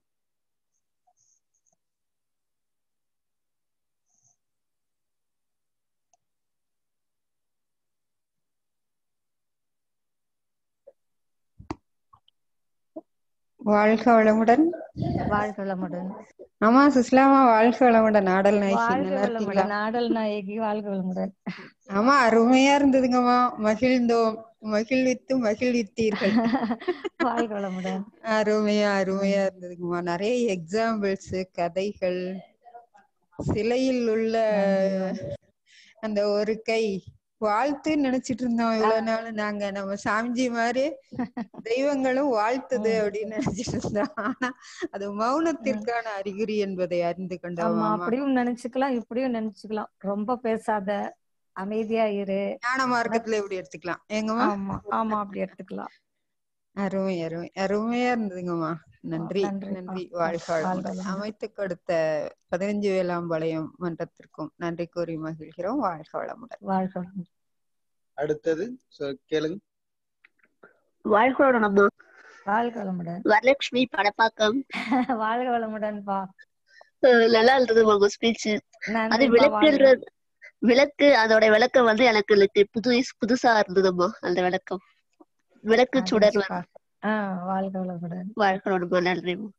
Speaker 6: வாழ்க வளமுடன்
Speaker 1: வாழ்க வளமுடன்
Speaker 6: ஆமா சுஸ்லாமா வாழ்க வளமுடன் ஆடல் நாய்ச்சி
Speaker 1: வாழ்க
Speaker 6: நல்லா இருக்கீங்களா
Speaker 1: வளமுடன் நாடல் நாயகி வாழ்க வளமுடன்
Speaker 6: ஆமா அருமையா இருந்ததுங்கம்மா மகிழ்ந்தோம் மகிழ்வித்து மகிழ்வித்தீர்கள்
Speaker 1: வாழ்க வளமுடன்
Speaker 6: அருமையா அருமையா இருந்ததுங்கம்மா நிறைய எக்ஸாம்பிள்ஸ் கதைகள் சிலையில் உள்ள அந்த ஒரு கை வாழ்த்து நினைச்சிட்டு இருந்தோம் இவ்வளவு நாள் நாங்க நம்ம சாமிஜி மாதிரி தெய்வங்களும் வாழ்த்துது அப்படின்னு நினைச்சிட்டு இருந்தோம் ஆனா அது மௌனத்திற்கான அறிகுறி என்பதை அறிந்து கொண்டோம்
Speaker 1: ஆமா
Speaker 6: ஆமா
Speaker 1: அப்படியும் நினைச்சுக்கலாம் இப்படியும் நினைச்சுக்கலாம் ரொம்ப பேசாத அமைதியா இரு
Speaker 6: ஞான மார்க்கத்துல இப்படி எடுத்துக்கலாம் ஏங்கம்மா
Speaker 1: ஆமா ஆமா அப்படி எடுத்துக்கலாம்
Speaker 6: அருமை அருமை அருமையா இருந்ததுங்கம்மா நன்றி
Speaker 1: நன்றிப்பா.
Speaker 6: நன்றி வாழ்க
Speaker 1: வாழ்க
Speaker 6: வளமுடன்
Speaker 1: வளமுடன்.
Speaker 6: அமைத்து கொடுத்த பதினஞ்சு வேளாம்பாளையம் மன்றத்திற்கும் நன்றி கூறி மகிழ்கிறோம் வாழ்க வளமுடன்
Speaker 1: வாழ்க வளமுடன்
Speaker 2: அடுத்தது சொ- கேளுங்க
Speaker 7: வாழ்களோட நம்ம
Speaker 1: வாழ்க வளமுடன்
Speaker 7: வரலட்சுமி படப்பாக்கம்
Speaker 1: வாழ்க வளமுடன்பா
Speaker 7: அஹ் நல்லா இருந்தது உங்க ஸ்பீச் அது
Speaker 1: நன்றிப்பா வாழ்க
Speaker 7: விளக்குன்றது விளக்கு அதோட விளக்கம் வந்து எனக்கு லிட்டு- புது புதுசா இருந்ததும்மா அந்த விளக்கம் விளக்கு சுடர்
Speaker 1: மகிழ்ச்சிப்பா. ஆஹ் வாழ்க வளமுடன்
Speaker 7: வாழ்களோட நன்றிம்மா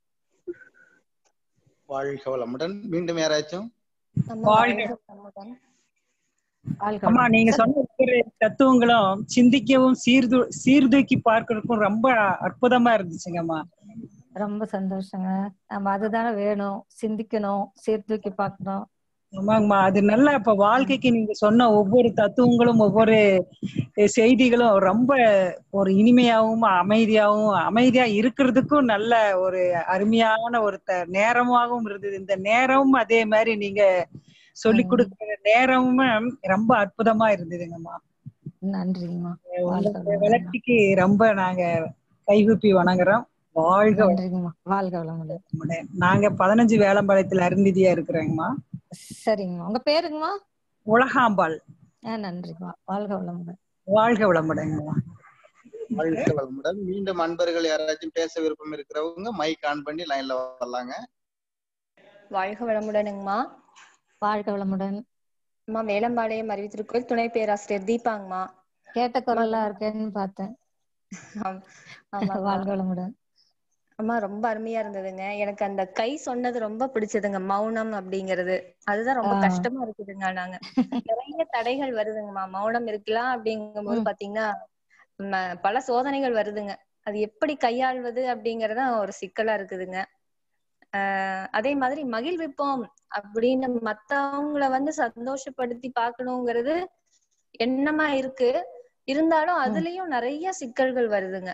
Speaker 2: வாழ்க வளமுடன் மீண்டும் யாராச்சும்
Speaker 4: நம்ம
Speaker 8: வாழ்க.
Speaker 4: வாழ்க வளமுடன்.
Speaker 1: வாழ்க
Speaker 8: அம்மா
Speaker 1: வளமுடன்.
Speaker 8: நீங்க சொன்ன ஒவ்வொரு தத்துவங்களும் சிந்திக்கவும் சீர்து சீர்தூக்கி பார்க்கறதுக்கும் ரொம்ப அற்புதமா இருந்துச்சுங்கம்மா
Speaker 1: ரொம்ப சந்தோஷங்க நம்ம அதுதானே வேணும் சிந்திக்கணும் சீர்தூக்கி பார்க்கணும்
Speaker 8: ஆமாங்கம்மா அது நல்லா இப்ப வாழ்க்கைக்கு நீங்க சொன்ன ஒவ்வொரு தத்துவங்களும் ஒவ்வொரு அஹ், செய்திகளும் ரொம்ப ஒரு இனிமையாவும் அமைதியாவும் அமைதியா இருக்கிறதுக்கும் நல்ல ஒரு அருமையான ஒரு த- நேரமாகவும் இருந்தது இந்த நேரமும் அதே மாதிரி நீங்க சொல்லி கொடுக்குற நேரமும் ரொம்ப அற்புதமா இருந்ததுங்கம்மா
Speaker 1: நன்றிங்கம்மா வாழ்க
Speaker 8: உங்க
Speaker 1: வளமுடன்
Speaker 8: வளர்ச்சிக்கு ரொம்ப நாங்க கைகூப்பி வணங்குறோம் வாழ்க
Speaker 1: நன்றிங்கம்மா வாழ்க வளமுடன்
Speaker 8: வளமுடன் நாங்க பதினஞ்சு வேலம்பாளையத்துல அருந்திதியா இருக்கிறேங்கம்மா
Speaker 1: சரிங்கம்மா உங்க பேருங்கம்மா
Speaker 8: உலகாம்பாள்
Speaker 1: ஆ நன்றிங்கம்மா வாழ்க வளமுடன்
Speaker 8: வாழ்க வளமுடன்ங்கம்மா
Speaker 2: வாழ்க வளமுடன் மீண்டும் அன்பர்கள் யாராச்சும் பேச விருப்பம் இருக்கிறவங்க மைக் ஆன் பண்ணி லைன்ல வரலாங்க
Speaker 4: வாழ்க வளமுடனுங்கம்மா
Speaker 1: வாழ்க வளமுடன்
Speaker 4: அம்மா வேலம்பாளையம் அறிவித்திருக்கோயில் துணை பேராசிரியர் தீபாங்கம்மா
Speaker 1: கேட்ட குரலா இருக்கேன்னு பார்த்தேன்
Speaker 4: ஆம்- ஆமாங்கம்மா.
Speaker 1: வாழ்க வளமுடன்
Speaker 4: அம்மா ரொம்ப அருமையா இருந்ததுங்க எனக்கு அந்த கை சொன்னது ரொம்ப பிடிச்சதுங்க மௌனம் அப்படிங்கிறது அதுதான் ரொம்ப
Speaker 1: ஆ.
Speaker 4: கஷ்டமா இருக்குதுங்க நாங்க நிறைய தடைகள் வருதுங்கம்மா மௌனம் இருக்கலாம் அப்படிங்கும்போது
Speaker 1: ம்.
Speaker 4: பாத்தீங்கன்னா ம- பல சோதனைகள் வருதுங்க அது எப்படி கையாள்வது அப்படிங்கறத ஒரு சிக்கலா இருக்குதுங்க ஆஹ் அதே மாதிரி மகிழ்விப்போம் அப்படின்னு மத்தவங்கள வந்து சந்தோஷப்படுத்தி பார்க்கணுங்கிறது எண்ணமா இருக்கு இருந்தாலும் அதுலயும் நிறைய சிக்கல்கள் வருதுங்க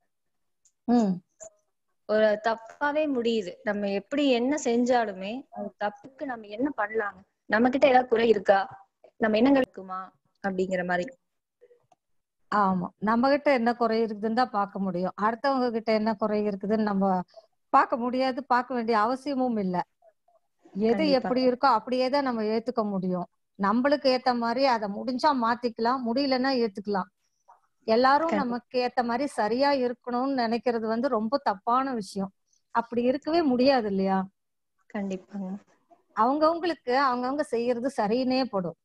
Speaker 1: ம்
Speaker 4: ஒரு தப்பாவே முடியுது நம்ம எப்படி என்ன செஞ்சாலுமே அது தப்புக்கு நம்ம என்ன பண்ணலாங்க நம்ம கிட்ட ஏதாவது குறை இருக்கா நம்ம எண்ணங்கள் இருக்குமா அப்படிங்கிற மாதிரி
Speaker 1: ஆமா நம்ம கிட்ட என்ன குறை இருக்குதுன்னு தான் பார்க்க முடியும் அடுத்தவங்க கிட்ட என்ன குறை இருக்குதுன்னு நம்ம பார்க்க முடியாது பார்க்க வேண்டிய அவசியமும் இல்ல எது
Speaker 4: கண்டிப்பா.
Speaker 1: எப்படி இருக்கோ அப்படியே தான் நம்ம ஏத்துக்க முடியும் நம்மளுக்கு ஏத்த மாதிரி அதை முடிஞ்சா மாத்திக்கலாம் முடியலன்னா ஏத்துக்கலாம் எல்லாரும்
Speaker 4: கண்டிப்பா.
Speaker 1: நமக்கு ஏத்த மாதிரி சரியா இருக்கணும்னு நினைக்கிறது வந்து ரொம்ப தப்பான விஷயம் அப்படி இருக்கவே முடியாது இல்லையா
Speaker 4: கண்டிப்பாங்க
Speaker 1: அவங்கவங்களுக்கு அவங்கவங்க செய்யறது சரின்னே படும்